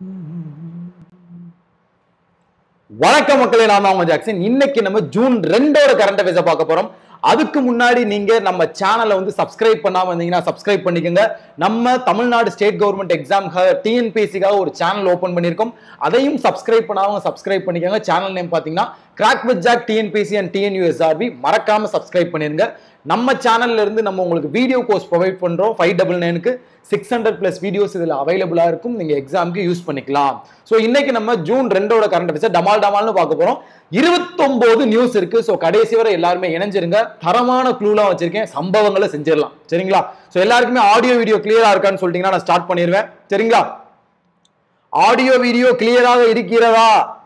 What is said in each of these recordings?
வணக்கம் மக்களே நான் தான் உங்க ஜாக்சன் இன்னைக்கு நம்ம ஜூன் ரெண்டோட கரண்ட் அஃபேர்ஸை பார்க்க போறோம் அதுக்கு முன்னாடி நீங்க நம்ம சேனலை வந்து சப்ஸ்கிரைப் பண்ணாம இருந்தீங்கன்னா சப்ஸ்கிரைப் பண்ணிக்கோங்க நம்ம தமிழ்நாடு ஸ்டேட் கவர்மெண்ட் எக்ஸாம்க்காக டிஎன்பிஎஸ்சிக்காக ஒரு சேனல் ஓபன் பண்ணியிருக்கோம் அதையும் சப்ஸ்கிரைப் பண்ணாம சப்ஸ்கிரைப் பண்ணிக்கோங்க சேனல் நேம் பாத்தீங்கன்னா crack with Jack TNPSC and TNUSRB மறக்காம சப்ஸ்கிரைப் பண்ணிருங்க நம்ம சேனல்ல இருந்து நம்ம உங்களுக்கு வீடியோ கோர்ஸ் ப்ரொவைட் பண்றோம் ஃபைவ் டபுள் நைனுக்கு சிக்ஸ் ஹண்ட்ரட் பிளஸ் வீடியோஸ் இதில் அவைலபிளா இருக்கும் நீங்க எக்ஸாமுக்கு யூஸ் பண்ணிக்கலாம் ஸோ இன்னைக்கு நம்ம ஜூன் ரெண்டோட கரண்ட் அஃபேர்ஸ் டமால் டமால்னு பார்க்க போறோம் இருபத்தொன்பது நியூஸ் இருக்கு ஸோ கடைசி வரை எல்லாருமே இணைஞ்சிருங்க தரமான க்ளூலாம் வச்சிருக்கேன் சம்பவங்களை செஞ்சிடலாம் சரிங்களா ஸோ எல்லாருக்குமே ஆடியோ வீடியோ கிளியரா இருக்கான்னு சொல்லிட்டீங்கன்னா நான் ஸ்டார்ட் பண்ணிடுவேன் சரிங்களா ஆடியோ வீடியோ கிளியராக இருக்கிறதா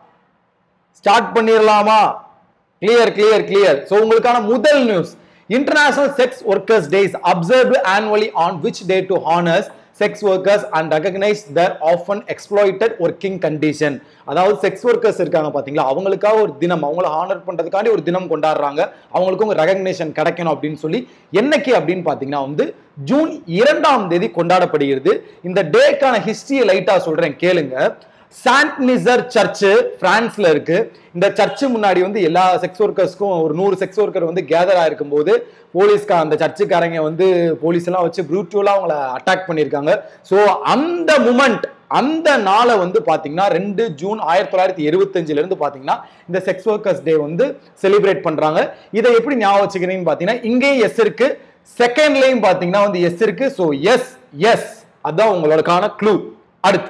ஸ்டார்ட் பண்ணிடலாமா கிளியர் கிளியர் கிளியர் ஸோ உங்களுக்கான முதல் news international sex workers days observed annually on which day to honours sex workers and recognise their often exploited working condition அதாவது செக்ஸ் ஒர்க்கர்ஸ் இருக்காங்க பாத்தீங்களா அவங்களுக்காக ஒரு தினம் அவங்கள ஹானர் பண்றதுக்காண்டி ஒரு தினம் கொண்டாடுறாங்க அவங்களுக்கும் ஒரு ரெகக்னேஷன் கிடைக்கணும் அப்படின்னு சொல்லி என்னைக்கு அப்படின்னு பாத்தீங்கன்னா வந்து ஜூன் இரண்டாம் தேதி கொண்டாடப்படுகிறது இந்த டேக்கான ஹிஸ்டரியை லைட்டா சொல்றேன் கேளுங்க சாண்ட் நிசர் சர்ச்சு பிரான்ஸ்ல இருக்கு இந்த சர்ச்சு முன்னாடி வந்து எல்லா செக்ஸ் ஒர்க்கர்ஸ்க்கும் ஒரு நூறு செக்ஸ் ஒர்க்கர் வந்து கேதர் ஆயிருக்கும் போது போலீஸ்கா அந்த சர்ச்சுக்காரங்க வந்து போலீஸ் எல்லாம் வச்சு ப்ரூட்டுவலா அவங்கள அட்டாக் பண்ணியிருக்காங்க ஸோ அந்த மூமெண்ட் அந்த நாளை வந்து பாத்தீங்கன்னா ரெண்டு ஜூன் ஆயிரத்தி தொள்ளாயிரத்தி எழுபத்தஞ்சுல இருந்து பாத்தீங்கன்னா இந்த செக்ஸ் ஒர்க்கர்ஸ் டே வந்து செலிப்ரேட் பண்றாங்க இதை எப்படி ஞாபகம் வச்சுக்கிறீங்கன்னு பாத்தீங்கன்னா இங்கேயும் எஸ் இருக்கு செகண்ட்லயும் பாத்தீங்கன்னா வந்து எஸ் இருக்கு ஸோ எஸ் எஸ் அதான் உங்களோடக்கான க்ளூ அடுத்து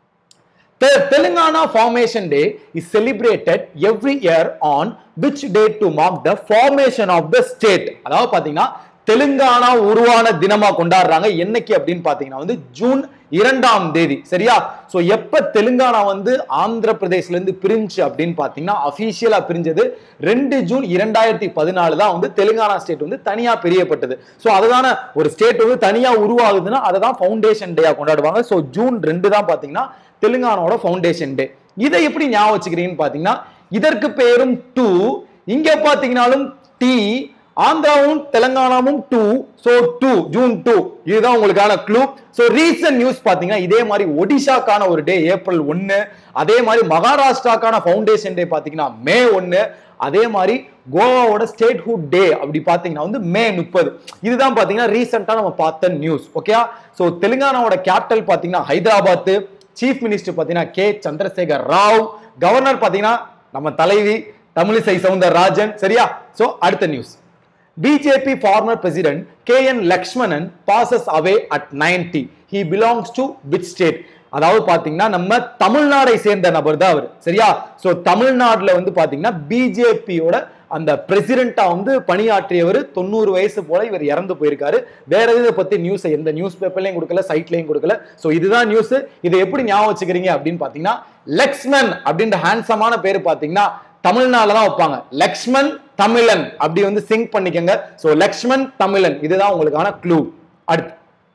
The Telangana Formation Day is celebrated every year on which day to mark the formation of the state. அதாவது பாத்தீங்கன்னா தெலுங்கானா உருவான தினமா கொண்டாடுறாங்க என்னைக்கு அப்படின்னு பாத்தீங்கன்னா வந்து ஜூன் இரண்டாம் தேதி சரியா சோ எப்ப தெலுங்கானா வந்து ஆந்திர பிரதேஷ்ல இருந்து பிரிஞ்சு அப்படின்னு பாத்தீங்கன்னா அபிஷியலா பிரிஞ்சது ரெண்டு ஜூன் இரண்டாயிரத்தி பதினாலு தான் வந்து தெலுங்கானா ஸ்டேட் வந்து தனியா பிரியப்பட்டது சோ அதுதான ஒரு ஸ்டேட் வந்து தனியா உருவாகுதுன்னா அதை தான் ஃபவுண்டேஷன் டேயா கொண்டாடுவாங்க சோ ஜூன் ரெண்டு தான் பாத்தீங்கன்னா தெலுங்கானாவோட ஃபவுண்டேஷன் டே இதை எப்படி ஞாபகம் வச்சுக்கிறீங்கன்னு பாத்தீங்கன்னா இதற்கு பேரும் டூ இங்க பாத்தீங்கன்னாலும் டி ஆந்திராவும் தெலங்கானாவும் two so two June two இதுதான் உங்களுக்கான க்ளூ சோ ரீசன்ட் நியூஸ் பாத்தீங்கன்னா இதே மாதிரி ஒடிஷாக்கான ஒரு டே ஏப்ரல் ஒன்னு அதே மாதிரி மகாராஷ்டிராக்கான ஃபவுண்டேஷன் டே பாத்தீங்கன்னா மே ஒன்னு அதே மாதிரி கோவாவோட ஸ்டேட்ஹுட் டே அப்படி பாத்தீங்கன்னா வந்து மே முப்பது இதுதான் பாத்தீங்கன்னா ரீசெண்டா நம்ம பார்த்த நியூஸ் ஓகே சோ தெலுங்கானாவோட கேபிட்டல் பாத்தீங்கன்னா ஹைதராபாத் சீஃப் மினிஸ்டர் பாத்தீங்கன்னா கே சந்திரசேகர் ராவ் கவர்னர் பாத்தீங்கன்னா நம்ம தலைவி தமிழிசை சவுந்தரராஜன் சரியா சோ அடுத்த news BJP former president K N Lakshmanan passes away at ninety he belongs to which state அதாவது பாத்தீங்கன்னா நம்ம தமிழ்நாடை சேர்ந்த நபர் தான் அவர் சரியா சோ தமிழ்நாடுல வந்து பாத்தீங்கன்னா பிஜேபியோட அந்த பிரசிடென்ட்டா வந்து பணியாற்றியவர் தொண்ணூறு வயசு போல இவர் இறந்து போயிருக்காரு வேற எதை பத்தி நியூஸ் எந்த நியூஸ் பேப்பர்லயும் கொடுக்கல சைட்லயும் கொடுக்கல சோ இதுதான் நியூஸ் இதை எப்படி ஞாபகம் வச்சுக்கிறீங்க அப்படின்னு பாத்தீங்கன்னா லக்ஷ்மன் அப்படின்ற ஹேண்ட்ஸமான பேரு பாத்தீங்கன்னா தமிழ்நாடுல தான் வைப்பாங்க லக்ஷ்மன் தமிழன் அப்படி வந்து சிங்க் பண்ணிக்கங்க சோ லக்ஷ்மன் தமிழன் இதுதான் உங்களுக்கான க்ளூ அடுத்து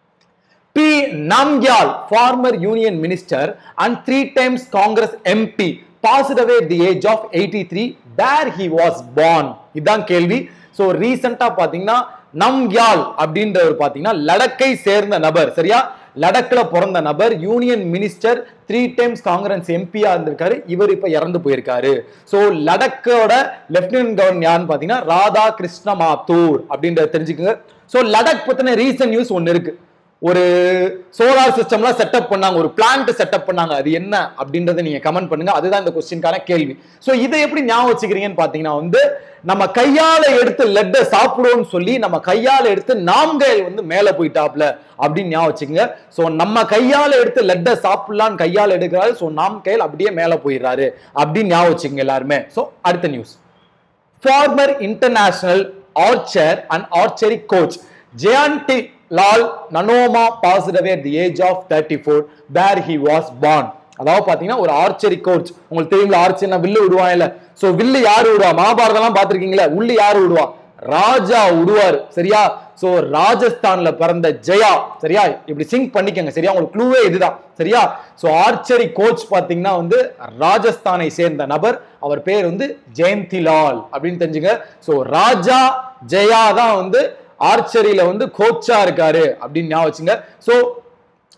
P Namgyal former union minister and three times Congress MP passed away the age of eighty three where he was born இதுதான் கேள்வி ஸோ ரீசெண்டா பாத்தீங்கன்னா நம்கியால் அப்படின்றவர் பாத்தீங்கன்னா லடக்கை சேர்ந்த நபர் சரியா லடக்ல பிறந்த நபர் union minister three times Congress எம்பியா இருந்திருக்காரு இவர் இப்ப இறந்து போயிருக்காரு சோ லடக்கோட லெப்டினன்ட் கவர்னர் யாருன்னு பாத்தீங்கன்னா ராதா கிருஷ்ண மாத்தூர் அப்படின்றத தெரிஞ்சுக்கோங்க சோ லடக் பத்தின ரீசன் நியூஸ் ஒன்னு இருக்கு ஒரு சோலார் சிஸ்டம்லாம் செட்டப் பண்ணாங்க ஒரு பிளான்ட் செட்டப் பண்ணாங்க அது என்ன அப்படின்றத நீங்க கமெண்ட் பண்ணுங்க அதுதான் இந்த கொஸ்டின்கான கேள்வி சோ இதை எப்படி ஞாபகம் வச்சுக்கிறீங்கன்னு பாத்தீங்கன்னா வந்து நம்ம கையால எடுத்து லெட்டை சாப்பிடுவோம்னு சொல்லி நம்ம கையால எடுத்து நாம்கைல் வந்து மேல போயிட்டாப்ல அப்படின்னு ஞாபகம் வச்சுக்கோங்க சோ நம்ம கையால எடுத்து லெட்டை சாப்பிடலான்னு கையால எடுக்கிறாரு சோ நாம் கையில் அப்படியே மேல போயிடுறாரு அப்படின்னு ஞாபகம் வச்சுக்கோங்க எல்லாருமே சோ அடுத்த news former international archer and archery coach Jayanti Lal Nanoma passed away at the age of thirty four where he was born அதாவது பாத்தீங்கன்னா ஒரு ஆர்ச்சரி கோச் உங்களுக்கு தெரியுங்களா ஆர்ச்சரினா வில்லு விடுவான் இல்ல சோ வில்லு யாரு விடுவா மகாபாரதம்லாம் பாத்திருக்கீங்களா உள்ளு யாரு விடுவா ராஜா விடுவார் சரியா சோ ராஜஸ்தான்ல பிறந்த ஜெயா சரியா இப்படி சிங்க் பண்ணிக்கங்க சரியா உங்களுக்கு க்ளூவே இதுதான் சரியா சோ ஆர்ச்சரி கோச் பாத்தீங்கன்னா வந்து ராஜஸ்தானை சேர்ந்த நபர் அவர் பேர் வந்து ஜெயந்திலால் அப்படின்னு தெரிஞ்சுங்க சோ ராஜா ஜெயா தான் வந்து ஆர்ச்சரியில வந்து கோச்சா இருக்காரு அப்படின்னு ஞாபகம் வச்சுங்க சோ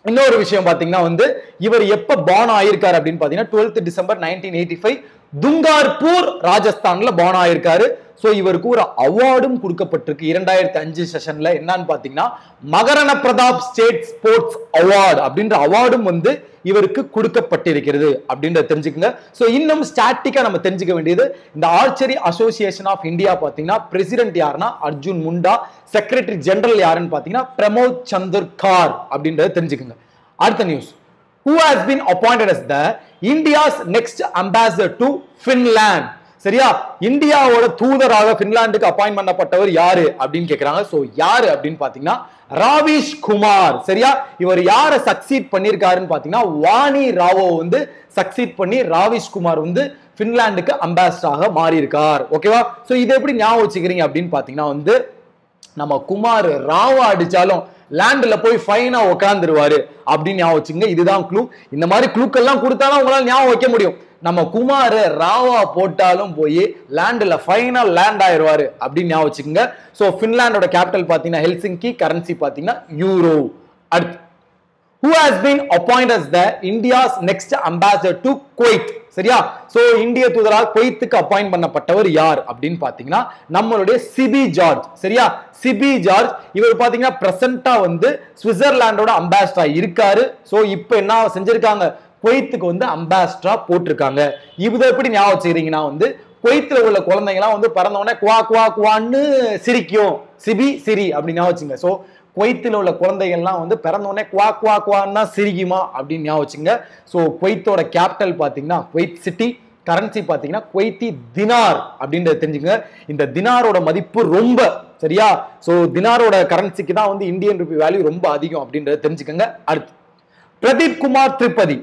இன்னொரு விஷயம் பாத்தீங்கன்னா வந்து இவர் எப்ப பான் ஆயிருக்காரு அப்படின்னு பாத்தீங்கன்னா twelfth December nineteen eighty five Dungarpur ராஜஸ்தான்ல பான் ஆயிருக்காரு சோ இவருக்கு ஒரு அவார்டும் கொடுக்கப்பட்டிருக்கு இரண்டாயிரத்தி அஞ்சு செஷன்ல என்னன்னு பாத்தீங்கன்னா Maharana Pratap state sports award அப்படின்ற அவார்டும் வந்து இவருக்கு கொடுக்கப்பட்டிருக்கிறது அப்படின்றத தெரிஞ்சுக்கங்க சோ இன்னும் ஸ்டாட்டிக்கா நம்ம தெரிஞ்சுக்க வேண்டியது இந்த ஆர்ச்சரி அசோசியேஷன் ஆஃப் இந்தியா பாத்தீங்கன்னா பிரசிடென்ட் யாருன்னா அர்ஜுன் முண்டா செக்ரட்டரி ஜெனரல் யாருன்னு பாத்தீங்கன்னா பிரமோத் சந்தர் கார் அப்படின்றத தெரிஞ்சுக்கங்க அடுத்த news who has been appointed as the India's next ambassador to Finland சரியா இந்தியாவோட தூதராக பின்லாந்துக்கு அப்பாயிண்ட் பண்ணப்பட்டவர் யாரு அப்படின்னு கேக்குறாங்க சோ யாரு அப்படின்னு பாத்தீங்கன்னா ராவிஷ் குமார் சரியா இவர் யாரை சக்சீட் பண்ணிருக்காருன்னு பாத்தீங்கன்னா வாணி ராவோ வந்து சக்சீட் பண்ணி ராவிஷ் குமார் வந்து பின்லாந்துக்கு அம்பாசிடராக மாறி இருக்கார் ஓகேவா சோ இதை எப்படி ஞாபகம் வச்சுக்கிறீங்க அப்படின்னு பாத்தீங்கன்னா வந்து நம்ம குமார் ராவா அடிச்சாலும் லேண்ட்ல போய் ஃபைனா உட்காந்துருவாரு அப்படின்னு ஞாபகம் வச்சுங்க இதுதான் க்ளூ இந்த மாதிரி க்ளூக்கெல்லாம் கொடுத்தாலும் உங்களால ஞாபகம் வைக்க முடியும் நம்ம குமார் ராவா போட்டாலும் போய் லேண்ட்ல ஃபைனா லேண்ட் ஆயிருவாரு அப்படின்னு ஞாபகம் வச்சுக்கோங்க ஸோ ஃபின்லாண்டோட கேபிட்டல் பார்த்தீங்கன்னா ஹெல்சிங்கி கரன்சி பார்த்தீங்கன்னா யூரோ அடுத்து who has been appointed as the India's next ambassador to Kuwait சரியா சோ இந்திய தூதராக குவைத்துக்கு அப்பாயிண்ட் பண்ணப்பட்டவர் யார் அப்படின்னு பாத்தீங்கன்னா நம்மளுடைய சிபி ஜார்ஜ் சரியா சிபி ஜார்ஜ் இவர் பாத்தீங்கன்னா பிரசன்டா வந்து சுவிட்சர்லாண்டோட அம்பாசிடரா இருக்காரு சோ இப்போ என்ன செஞ்சிருக்காங்க குவைத்துக்கு வந்து அம்பாசிடரா போட்டிருக்காங்க இது எப்படி ஞாபகம் வச்சுக்கிறீங்கன்னா வந்து குவைத்துல உள்ள குழந்தைங்கலாம் வந்து பிறந்த உடனே குவா குவா குவான்னு சிரிக்கும் சிபி சிரி அப்படின்னு ஞாபகம் வச்சுங்க சோ குவைத்தில் உள்ள குழந்தைகள்லாம் வந்து பிறந்த உடனே குவா குவா குவான்னு தான் சிரிக்குமா அப்படின்னு ஞாபகம் வச்சுங்க ஸோ குவைத்தோட கேபிட்டல் பார்த்தீங்கன்னா குவைத் சிட்டி கரன்சி பார்த்தீங்கன்னா குவைத்தி தினார் அப்படின்றத தெரிஞ்சுங்க இந்த தினாரோட மதிப்பு ரொம்ப சரியா ஸோ தினாரோட கரன்சிக்கு தான் வந்து இந்தியன் ருபி வேல்யூ ரொம்ப அதிகம் அப்படின்றத தெரிஞ்சுக்கோங்க அடுத்து Pradeep Kumar Tripathi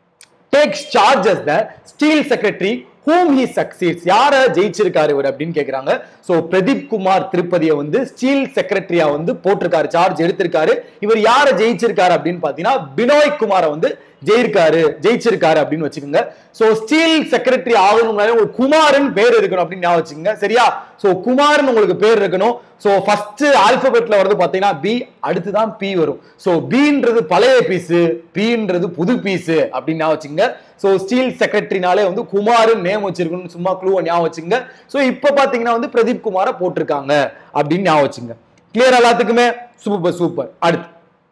takes charge as the steel secretary whom he succeeds யார ஜெயிச்சிருக்காரு இவர் அப்படின்னு கேக்குறாங்க சோ பிரதீப் குமார் திருப்பதியை வந்து ஸ்டீல் செக்ரட்டரியா வந்து போட்டிருக்காரு சார்ஜ் எடுத்திருக்காரு இவர் யார ஜெயிச்சிருக்காரு அப்படின்னு பாத்தீங்கன்னா பினோய் குமாரை வந்து ஜெயிருக்காரு ஜெயிச்சிருக்காரு அப்படின்னு வச்சுக்கோங்க சோ ஸ்டீல் செக்ரட்டரி ஆகணும்னாலே உங்களுக்கு குமார்னு பேர் இருக்கணும் அப்படின்னு ஞாபகம் வச்சுக்கோங்க சரியா சோ குமார்னு உங்களுக்கு பேர் இருக்கணும் சோ ஃபர்ஸ்ட் ஆல்பபெட்ல வருது பாத்தீங்கன்னா பி அடுத்துதான் பி வரும் சோ பின்றது பழைய பீஸ் பின்றது புது பீஸ் அப்படின்னு ஞாபகம் வச்சுங்க சோ ஸ்டீல் செக்ரட்டரினாலே வந்து குமார்னு நேம் வச்சிருக்கணும்னு சும்மா க்ளூவை ஞாபகம் வச்சுங்க சோ இப்ப பாத்தீங்கன்னா வந்து பிரதீப் குமாரை போட்டிருக்காங்க அப்படின்னு ஞாபகம் வச்சுங்க கிளியர் எல்லாத்துக்குமே சூப்பர் சூப்பர் அடுத்து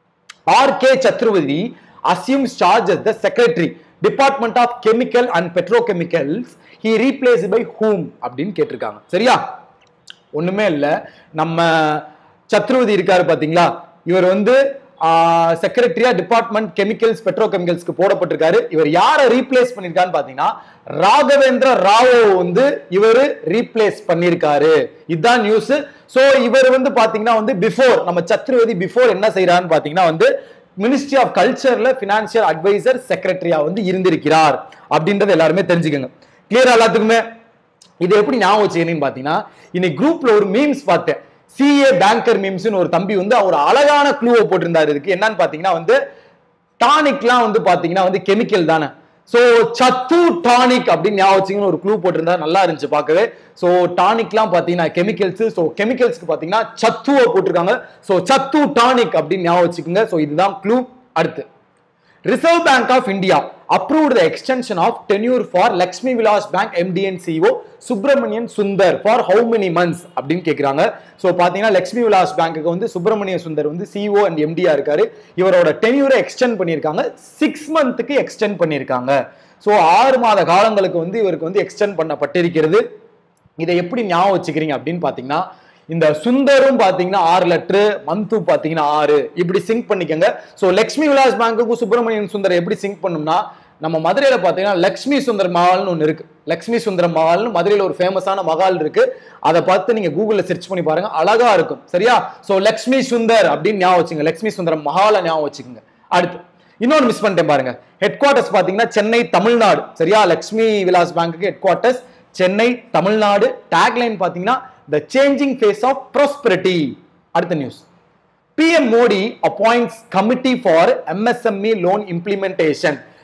R K Chaturvedi assumes charge as the secretary department of chemical and petrochemicals he replaced by whom அப்படின்னு கேட்டிருக்காங்க சரியா ஒண்ணுமே இல்ல நம்ம சத்ருவதி இருக்காரு பாத்தீங்களா இவர் வந்து செக்ரட்டரியா டிபார்ட்மெண்ட் கெமிக்கல்ஸ் பெட்ரோகெமிக்கல்ஸ்க்கு போடப்பட்டிருக்காரு இவர் யாரை ரீப்ளேஸ் பண்ணிருக்கான்னு பாத்தீங்கன்னா ராகவேந்திர ராவோ வந்து இவர் ரீப்ளேஸ் பண்ணிருக்காரு இதுதான் நியூஸ் சோ இவர் வந்து பாத்தீங்கன்னா வந்து பிஃபோர் நம்ம சத்ருவதி பிஃபோர் என்ன செய்யறாருன்னு பாத்தீங்கன்னா வந்து மினிஸ்ட்ரி ஆஃப் கல்ச்சர்ல பினான்சியல் அட்வைசர் செக்ரட்டரியா வந்து இருந்திருக்கிறார் அப்படின்றத எல்லாருமே தெரிஞ்சுக்கோங்க கிளியர் எல்லாத்துக்குமே இது எப்படி ஞாபகம் வச்சுக்கணும்னு பாத்தீங்கன்னா இன்னைக்கு குரூப்ல ஒரு மீம்ஸ் பார்த்தேன் சிஏ பேங்கர் மீம்ஸ்னு ஒரு தம்பி வந்து ஒரு அழகான க்ளூவை போட்டிருந்தாரு இதுக்கு என்னன்னு பாத்தீங்கன்னா வந்து டானிக்லாம் வந்து பாத்தீங்கன்னா வந்து கெமிக்கல் தானே சோ சத்து டானிக் அப்படின்னு ஞாபகம் வச்சுங்கன்னு ஒரு க்ளூ போட்டிருந்தா நல்லா இருந்துச்சு பார்க்கவே சோ டானிக்லாம் பாத்தீங்கன்னா கெமிக்கல்ஸ் சோ கெமிக்கல்ஸ்க்கு பாத்தீங்கன்னா சத்துவை போட்டிருக்காங்க சோ சத்து டானிக் அப்படின்னு ஞாபகம் வச்சுக்கோங்க சோ இதுதான் க்ளூ அடுத்து reserve bank of India approved the extension of tenure for Lakshmi Vilas bank MD and CEO Subramanian Sundar for how many months அப்படின்னு கேக்குறாங்க சோ பாத்தீங்கன்னா லக்ஷ்மி விலாஸ் பேங்க்குக்கு வந்து சுப்பிரமணிய சுந்தர் வந்து சிஓ அண்ட் எம்டியா இருக்காரு இவரோட டென்யூரை எக்ஸ்டெண்ட் பண்ணியிருக்காங்க சிக்ஸ் மந்த்துக்கு எக்ஸ்டெண்ட் பண்ணியிருக்காங்க ஸோ ஆறு மாத காலங்களுக்கு வந்து இவருக்கு வந்து எக்ஸ்டெண்ட் பண்ணப்பட்டிருக்கிறது இதை எப்படி ஞாபகம் வச்சுக்கிறீங்க அப்படின்னு பாத்தீங்கன்னா இந்த சுந்தரும் பாத்தீங்கன்னா ஆறு லெட்டர் மந்து பாத்தீங்கன்னா ஆறு இப்படி சிங்க் பண்ணிக்கங்க சோ லக்ஷ்மி விலாஸ் பேங்குக்கும் சுப்பிரமணியன் சுந்தர் எப்படி சிங்க் பண்ணும்னா நம்ம மதுரையில பாத்தீங்கன்னா லக்ஷ்மி சுந்தர் மஹால்னு ஒன்று இருக்கு லக்ஷ்மி சுந்தரம் மஹால்னு மதுரையில ஒரு ஃபேமஸான மஹால் இருக்கு அதை பார்த்து நீங்க கூகுள்ல சர்ச் பண்ணி பாருங்க அழகா இருக்கும் சரியா சோ லக்ஷ்மி சுந்தர் அப்படின்னு ஞாபகம் வச்சுங்க லக்ஷ்மி சுந்தரம் மஹால ஞாபகம் வச்சுக்கோங்க அடுத்து இன்னொன்று மிஸ் பண்ணிட்டேன் பாருங்க ஹெட் குவார்ட்டர்ஸ் பாத்தீங்கன்னா சென்னை தமிழ்நாடு சரியா லக்ஷ்மி விலாஸ் பேங்க்குக்கு headquarters Chennai Tamil Nadu tagline பாத்தீங்கன்னா the changing face of prosperity அடுத்த news PM Modi appoints committee for MSME loan implementation.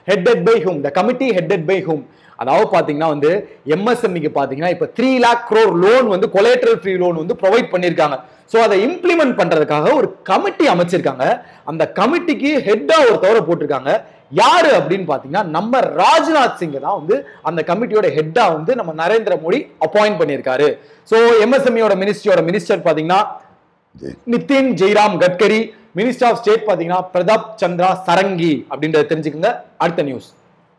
Headed by whom the committee headed by whom அதாவது பாத்தீங்கன்னா வந்து எம்எஸ்எம்இக்கு பாத்தீங்கன்னா இப்ப த்ரீ லேக் crore லோன் வந்து கொலேட்ரல் ஃப்ரீ லோன் வந்து ப்ரொவைட் பண்ணியிருக்காங்க ஸோ அதை இம்ப்ளிமெண்ட் பண்றதுக்காக ஒரு கமிட்டி அமைச்சிருக்காங்க அந்த கமிட்டிக்கு ஹெட்டா ஒருத்தவரை போட்டிருக்காங்க யாரு அப்படின்னு பாத்தீங்கன்னா நம்ம ராஜ்நாத் சிங் தான் வந்து அந்த கமிட்டியோட ஹெட்டா வந்து நம்ம நரேந்திர மோடி அப்பாயிண்ட் பண்ணியிருக்காரு ஸோ எம்எஸ்எம்இயோட மினிஸ்ட்ரியோட மினிஸ்டர் பாத்தீங்கன்னா Nitin Jairam Gadkari minister of state பாத்தீங்கன்னா பிரதாப் சந்திரா சரங்கி அப்படின்றத தெரிஞ்சுக்கோங்க அடுத்த news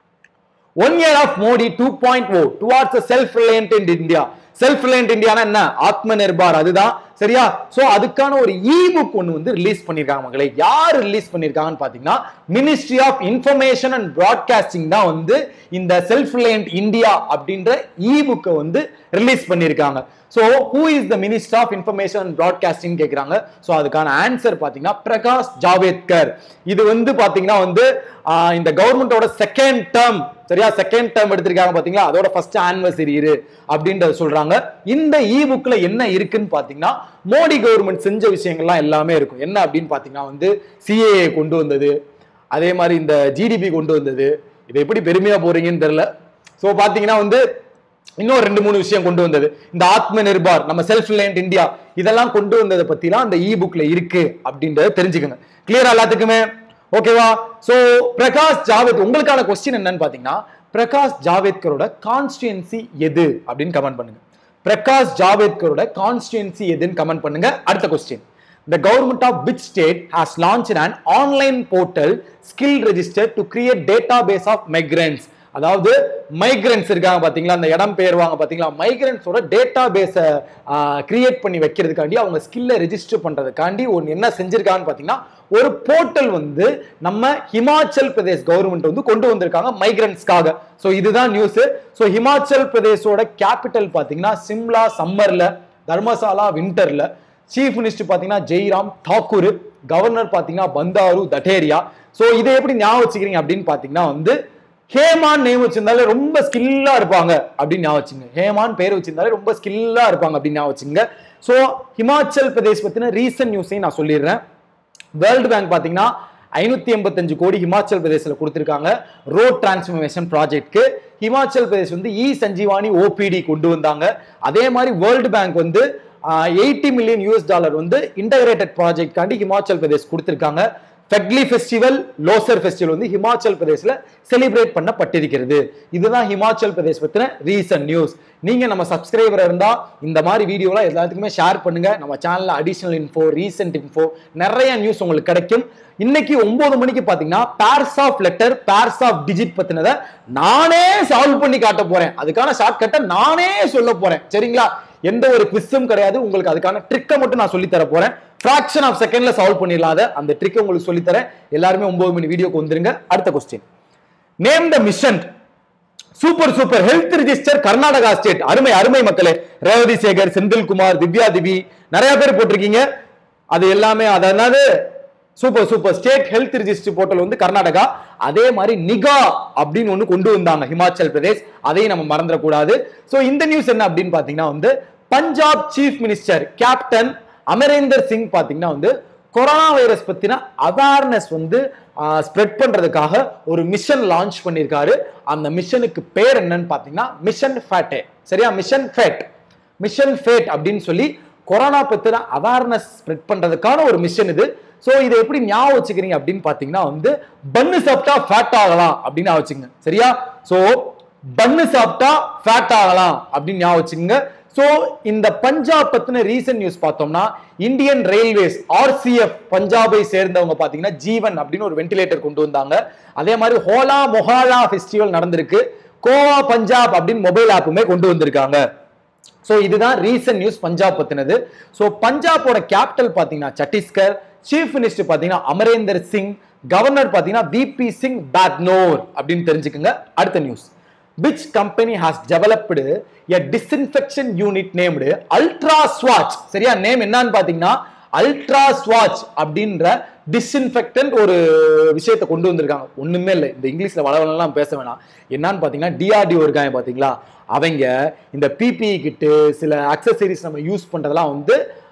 one year of Modi two point O towards self reliant in India self reliant இந்தியானா என்ன ஆத்ம நிர்பார் அதுதான் சரியா சோ அதுக்கான ஒரு இ புக் ஒன்னு வந்து ரிலீஸ் பண்ணிருக்காங்க மகளே யார் ரிலீஸ் பண்ணிருக்காங்கன்னு பாத்தீங்கன்னா ministry of information and broadcasting தான் வந்து இந்த செல்ஃப் ரிலையன்ட் இந்தியா அப்படின்ற இ புக்கை வந்து ரிலீஸ் பண்ணிருக்காங்க so who is the minister of information and broadcasting கேக்குறாங்க சோ அதுக்கான ஆன்சர் பாத்தீங்கன்னா பிரகாஷ் ஜாவேத்கர் இது வந்து பாத்தீங்கன்னா வந்து ஆஹ், இந்த கவர்மெண்டோட செகண்ட் டேர்ம் சரியா செகண்ட் டேர்ம் எடுத்திருக்காங்க பாத்தீங்களா அதோட ஃபர்ஸ்ட் ஆனிவர்சரி இரு அப்படின்றத சொல்றாங்க இந்த இ புக்ல என்ன இருக்குன்னு பாத்தீங்கன்னா மோடி கவர்மெண்ட் செஞ்ச விஷயங்கள்லாம் எல்லாமே இருக்கும் என்ன அப்படின்னு பாத்தீங்கன்னா வந்து சிஏஏ கொண்டு வந்தது அதே மாதிரி இந்த ஜிடிபி கொண்டு வந்தது இதை எப்படி பெருமையா போறீங்கன்னு தெரியல சோ பாத்தீங்கன்னா வந்து இன்னும் ரெண்டு மூணு விஷயம் கொண்டு வந்தது இந்த ஆத்ம நிர்பார் நம்ம செல்ஃப் ரிலையன்ட் இந்தியா இதெல்லாம் கொண்டு வந்ததை பத்திலாம் அந்த இ புக்ல இருக்கு அப்படின்றத தெரிஞ்சுக்கோங்க கிளியரா எல்லாத்துக்குமே ஓகேவா சோ பிரகாஷ் ஜாவேத் உங்களுக்கான கொஸ்டின் என்னன்னு பாத்தீங்கன்னா பிரகாஷ் ஜாவேத்கரோட கான்ஸ்டியன்சி எது அப்படின்னு கமெண்ட் பண்ணுங்க பிரகாஷ் ஜாவேத்கரோட கான்ஸ்டியன்சி எதுன்னு கமெண்ட் பண்ணுங்க அடுத்த question The government of which state has launched an online portal skill register to create database of migrants அதாவது மைக்ரன்ஸ் இருக்காங்க பாத்தீங்களா அந்த இடம் பெயர்வாங்க பாத்தீங்களா மைக்ரன்ஸோட டேட்டா பேஸை கிரியேட் பண்ணி வைக்கிறதுக்காண்டி அவங்க ஸ்கில்லை ரெஜிஸ்டர் பண்றதுக்காண்டி ஒன்று என்ன செஞ்சிருக்காங்கன்னு பாத்தீங்கன்னா ஒரு போர்ட்டல் வந்து நம்ம ஹிமாச்சல் பிரதேஷ் கவர்மெண்ட் வந்து கொண்டு வந்திருக்காங்க மைக்ரன்ஸ்க்காக ஸோ இதுதான் நியூஸ் ஸோ ஹிமாச்சல் பிரதேஷோட கேபிட்டல் பாத்தீங்கன்னா சிம்லா சம்மர்ல தர்மசாலா விண்டர்ல சீஃப் மினிஸ்டர் பாத்தீங்கன்னா ஜெய்ராம் தாக்கூர் கவர்னர் பாத்தீங்கன்னா பந்தாரு தட்டேரியா சோ இதை எப்படி ஞாபகம் வச்சுக்கிறீங்க அப்படின்னு பாத்தீங்கன்னா வந்து ஹேமான் நேம் வச்சிருந்தாலே ரொம்ப ஸ்கில்லா இருப்பாங்க அப்படின்னு ஞாபகம் வச்சுங்க ஹேமான் பேர் வச்சிருந்தாலே ரொம்ப ஸ்கில்லா இருப்பாங்க அப்படின்னு ஞாபகம் வச்சுங்க சோ ஹிமாச்சல் பிரதேஷ் பத்தின ரீசன்ட் நியூஸையும் நான் சொல்லிடுறேன் வேர்ல்டு பேங்க் பாத்தீங்கன்னா ஐநூத்தி எண்பத்தஞ்சு கோடி ஹிமாச்சல் பிரதேசல கொடுத்திருக்காங்க ரோட் டிரான்ஸ்ஃபர்மேஷன் ப்ராஜெக்ட்க்கு ஹிமாச்சல் பிரதேஷ் வந்து இ சஞ்சீவானி ஓபிடி கொண்டு வந்தாங்க அதே மாதிரி வேர்ல்டு பேங்க் வந்து எயிட்டி மில்லியன் யூஎஸ் டாலர் வந்து இன்டகிரேட்டட் ப்ராஜெக்ட் காண்டி ஹிமாச்சல் பிரதேஷ் கொடுத்திருக்காங்க ஃபெக்லி ஃபெஸ்டிவல் லோசர் ஃபெஸ்டிவல் வந்து ஹிமாச்சல் பிரதேஷ்ல செலிப்ரேட் பண்ணப்பட்டிருக்கிறது இதுதான் ஹிமாச்சல் பிரதேஷ் பத்தின ரீசன்ட் நியூஸ் நீங்க நம்ம சப்ஸ்கிரைபர் இருந்தா இந்த மாதிரி வீடியோலாம் எல்லாத்துக்குமே ஷேர் பண்ணுங்க நம்ம சேனல்ல அடிஷனல் இன்ஃபோ ரீசெண்ட் இன்ஃபோ நிறைய நியூஸ் உங்களுக்கு கிடைக்கும் இன்னைக்கு ஒன்பது மணிக்கு பாத்தீங்கன்னா pairs of letter pairs of digit பத்தினதை நானே சால்வ் பண்ணி காட்ட போறேன் அதுக்கான ஷார்ட்கட்டை நானே சொல்ல போறேன் சரிங்களா எந்த ஒரு குவிஸும் கிடையாது உங்களுக்கு அதுக்கான ட்ரிக்கை மட்டும் நான் சொல்லி தர போறேன் ஃபிராக்ஷன் ஆஃப் செகண்ட்ல சால்வ் பண்ணிடலாத அந்த ட்ரிக்கை உங்களுக்கு சொல்லி தரேன் எல்லாருமே ஒன்பது மணி வீடியோக்கு வந்துருங்க அடுத்த question name the mission super super health register Karnataka state அருமை அருமை மக்களே ரேவதி சேகர் செந்தில்குமார் திவ்யா திவி நிறைய பேர் போட்டிருக்கீங்க அது எல்லாமே அதாவது super super state health register portal வந்து கர்நாடகா அதே மாதிரி நிகா அப்படின்னு ஒன்று கொண்டு வந்தாங்க ஹிமாச்சல் பிரதேஷ் அதையும் நம்ம மறந்துடக்கூடாது ஸோ இந்த நியூஸ் என்ன அப்படின்னு பார்த்தீங்கன்னா வந்து Punjab chief minister captain Amarinder Singh பார்த்தீங்கன்னா வந்து கொரோனா வைரஸ் பத்தின அவேர்னஸ் வந்து ஸ்ப்ரெட் பண்றதுக்காக ஒரு மிஷன் லான்ச் பண்ணியிருக்காரு அந்த மிஷனுக்கு பேர் என்னன்னு பார்த்தீங்கன்னா மிஷன் ஃபேட்டே சரியா மிஷன் ஃபேட் மிஷன் ஃபேட் அப்படின்னு சொல்லி கொரோனா பத்தின அவேர்னஸ் ஸ்ப்ரெட் பண்றதுக்கான ஒரு மிஷன் இது ஸோ இதை எப்படி ஞாபகம் வச்சுக்கிறீங்க அப்படின்னு பார்த்தீங்கன்னா வந்து பன்னு சாப்பிட்டா ஃபேட் ஆகலாம் அப்படின்னு ஞாபகம் வச்சுங்க சரியா ஸோ பன்னு சாப்பிட்டா ஃபேட் ஆகலாம் அப்படின்னு ஞாபகம் வச்சுக்கோங்க ஸோ இந்த பஞ்சாப் பத்தின ரீசன்ட் நியூஸ் பார்த்தோம்னா இந்தியன் ரயில்வேஸ் ஆர்சிஎஃப் பஞ்சாபை சேர்ந்தவங்க பார்த்தீங்கன்னா ஜீவன் அப்படின்னு ஒரு வென்டிலேட்டர் கொண்டு வந்தாங்க அதே மாதிரி ஹோலா மொஹாலா ஃபெஸ்டிவல் நடந்திருக்கு கோவா பஞ்சாப் அப்படின்னு மொபைல் ஆப்புமே கொண்டு வந்திருக்காங்க ஸோ இதுதான் ரீசன்ட் நியூஸ் பஞ்சாப் பத்தினது ஸோ பஞ்சாபோட கேபிட்டல் பார்த்தீங்கன்னா சத்தீஸ்கர் சீஃப் மினிஸ்டர் பார்த்தீங்கன்னா அமரேந்தர் சிங் கவர்னர் பார்த்தீங்கன்னா விபி சிங் பேத்னோர் அப்படின்னு தெரிஞ்சுக்கோங்க அடுத்த news which company has developed a disinfection unit named ultra swatch சரியா நேம் என்னன்னு பாத்தீங்கன்னா அல்ட்ரா ஸ்வாட்ச் அப்படின்ற டிஸ்இன்ஃபெக்டன்ட் ஒரு விஷயத்தை கொண்டு வந்திருக்காங்க ஒண்ணுமே இல்லை இந்த இங்கிலீஷ்ல வளவலாம் பேச வேணாம் என்னன்னு பாத்தீங்கன்னா டிஆர்டிஓ இருக்காங்க பாத்தீங்களா அவங்க இந்த பிபிஇ கிட்டு சில அக்சசரிஸ் நம்ம யூஸ் பண்றதெல்லாம் வந்து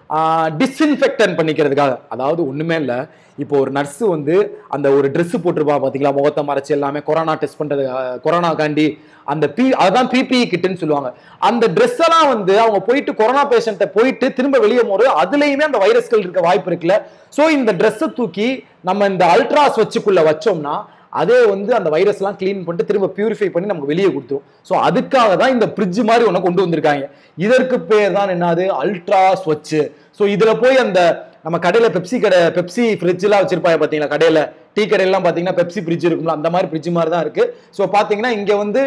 டிஸ்இன்ஃபெக்டன் பண்ணிக்கிறதுக்காக அதாவது ஒண்ணுமே இல்லை இப்போ ஒரு நர்ஸ் வந்து அந்த ஒரு Dress போட்டிருப்பா பாத்தீங்களா முகத்தை மறைச்சு எல்லாமே கொரோனா டெஸ்ட் பண்றது அஹ், கொரோனாக்காண்டி அந்த பி அதான் பிபிஇ கிட்டுன்னு சொல்லுவாங்க அந்த ட்ரெஸ் எல்லாம் வந்து அவங்க போயிட்டு கொரோனா பேஷண்ட்டை போயிட்டு திரும்ப வெளியே போது அதுலயுமே அந்த வைரஸ்கள் இருக்க வாய்ப்பு இருக்குல்ல சோ இந்த ட்ரெஸ்ஸை தூக்கி நம்ம இந்த அல்ட்ராஸ் வச்சுக்குள்ள வச்சோம்னா அதே வந்து அந்த வைரஸ் எல்லாம் க்ளீன் பண்ணிட்டு திரும்ப பியூரிஃபை பண்ணி நமக்கு வெளியே கொடுத்துரும் ஸோ அதுக்காக தான் இந்த ஃப்ரிட்ஜ் மாதிரி ஒன்று கொண்டு வந்திருக்காங்க இதற்கு பேர் தான் என்னது அல்ட்ரா ஸ்வட்ச் ஸோ இதுல போய் அந்த நம்ம கடையில பெப்சி கடை பெப்சி ஃப்ரிட்ஜ்லாம் வச்சிருப்பாங்க பாத்தீங்களா கடையில டீ கடையெல்லாம் பாத்தீங்கன்னா பெப்சி ஃப்ரிட்ஜ் இருக்கும்ல அந்த மாதிரி ஃப்ரிட்ஜ் மாதிரி தான் இருக்கு ஸோ பாத்தீங்கன்னா இங்க வந்து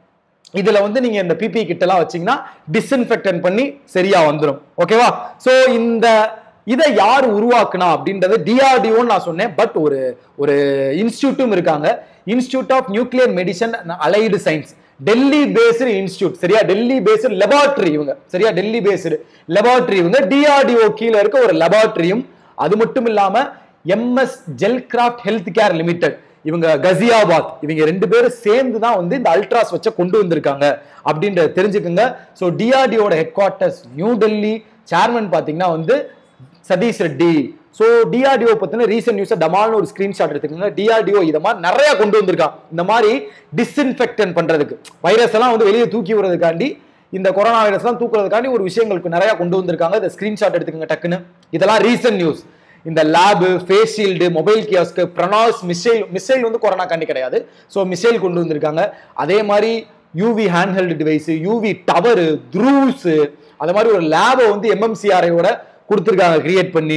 இதுல வந்து நீங்க இந்த பிபி கிட் எல்லாம் வச்சீங்கன்னா டிஸ்இன்ஃபெக்டன் பண்ணி சரியா வந்துடும் ஓகேவா சோ இந்த இதை யார் உருவாக்குனா அப்படின்றது டிஆர்டிஓன்னு நான் சொன்னேன் பட் ஒரு ஒரு இன்ஸ்டியூட்டும் இருக்காங்க institute of nuclear medicine allied science Delhi based institute சரியா டெல்லி பேஸ்டு லெபார்டரி இவங்க சரியா டெல்லி பேஸ்டு லெபார்டரி இவங்க டிஆர்டிஓ கீழே இருக்க ஒரு லெபார்டரியும் அது மட்டும் இல்லாம MS Jelcraft health care limited இவங்க கசியாபாத் இவங்க ரெண்டு பேரும் சேர்ந்து தான் வந்து இந்த அல்ட்ராஸ் வச்ச கொண்டு வந்திருக்காங்க அப்படின்றத தெரிஞ்சுக்குங்க ஸோ டிஆர்டிஓட headquarters new Delhi chairman பார்த்தீங்கன்னா வந்து சதீஷ் ரெட்டி ஸோ டிஆர்டிஓ பத்தின ரீசன்ட் நியூஸை டமால்னு ஒரு ஸ்கிரீன்ஷாட் எடுத்துக்கோங்க டிஆர்டிஓ இதை மாதிரி நிறைய கொண்டு வந்திருக்கான் இந்த மாதிரி டிஸ்இன்ஃபெக்டன் பண்றதுக்கு வைரஸ் எல்லாம் வந்து வெளியே தூக்கி விடுறதுக்காண்டி இந்த கொரோனா வைரஸ் எல்லாம் தூக்குறதுக்காண்டி ஒரு விஷயங்களுக்கு நிறைய கொண்டு வந்திருக்காங்க இந்த ஸ்கிரீன்ஷாட் எடுத்துக்கோங்க டக்குன்னு இதெல்லாம் ரீசன்ட் நியூஸ் இந்த லேபு ஃபேஸ் ஷீல்டு மொபைல் கியாஸ்க்கு ப்ரனாஸ் மிசைல் மிசைல் வந்து கொரோனா காண்டி கிடையாது ஸோ மிசைல் கொண்டு வந்திருக்காங்க அதே மாதிரி UV handheld device UV tower த்ரூஸ் அது மாதிரி ஒரு லேபை வந்து எம்எம்சிஆரையோட கொடுத்துருக்காங்க கிரியேட் பண்ணி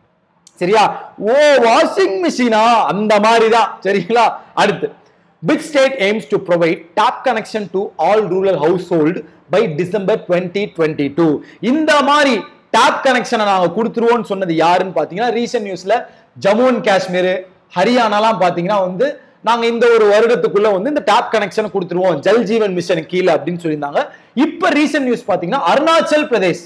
சரியா ஓ வாஷிங் மிஷினா அந்த மாதிரி தான் சரிங்களா அடுத்து big state aims to provide tap connection to all rural household by December twenty twenty two இந்த மாதிரி டாப் கனெக்ஷனை நாங்க கொடுத்துருவோம்னு சொன்னது யாருன்னு பாத்தீங்கன்னா ரீசன்ட் நியூஸ்ல ஜம்மு அண்ட் காஷ்மீர் ஹரியானாலாம் பாத்தீங்கன்னா வந்து நாங்க இந்த ஒரு வருடத்துக்குள்ள வந்து இந்த டாப் கனெக்ஷன் கொடுத்துருவோம் ஜல் ஜீவன் மிஷன் கீழே அப்படின்னு சொல்லியிருந்தாங்க இப்ப ரீசன்ட் நியூஸ் பாத்தீங்கன்னா அருணாச்சல் பிரதேஷ்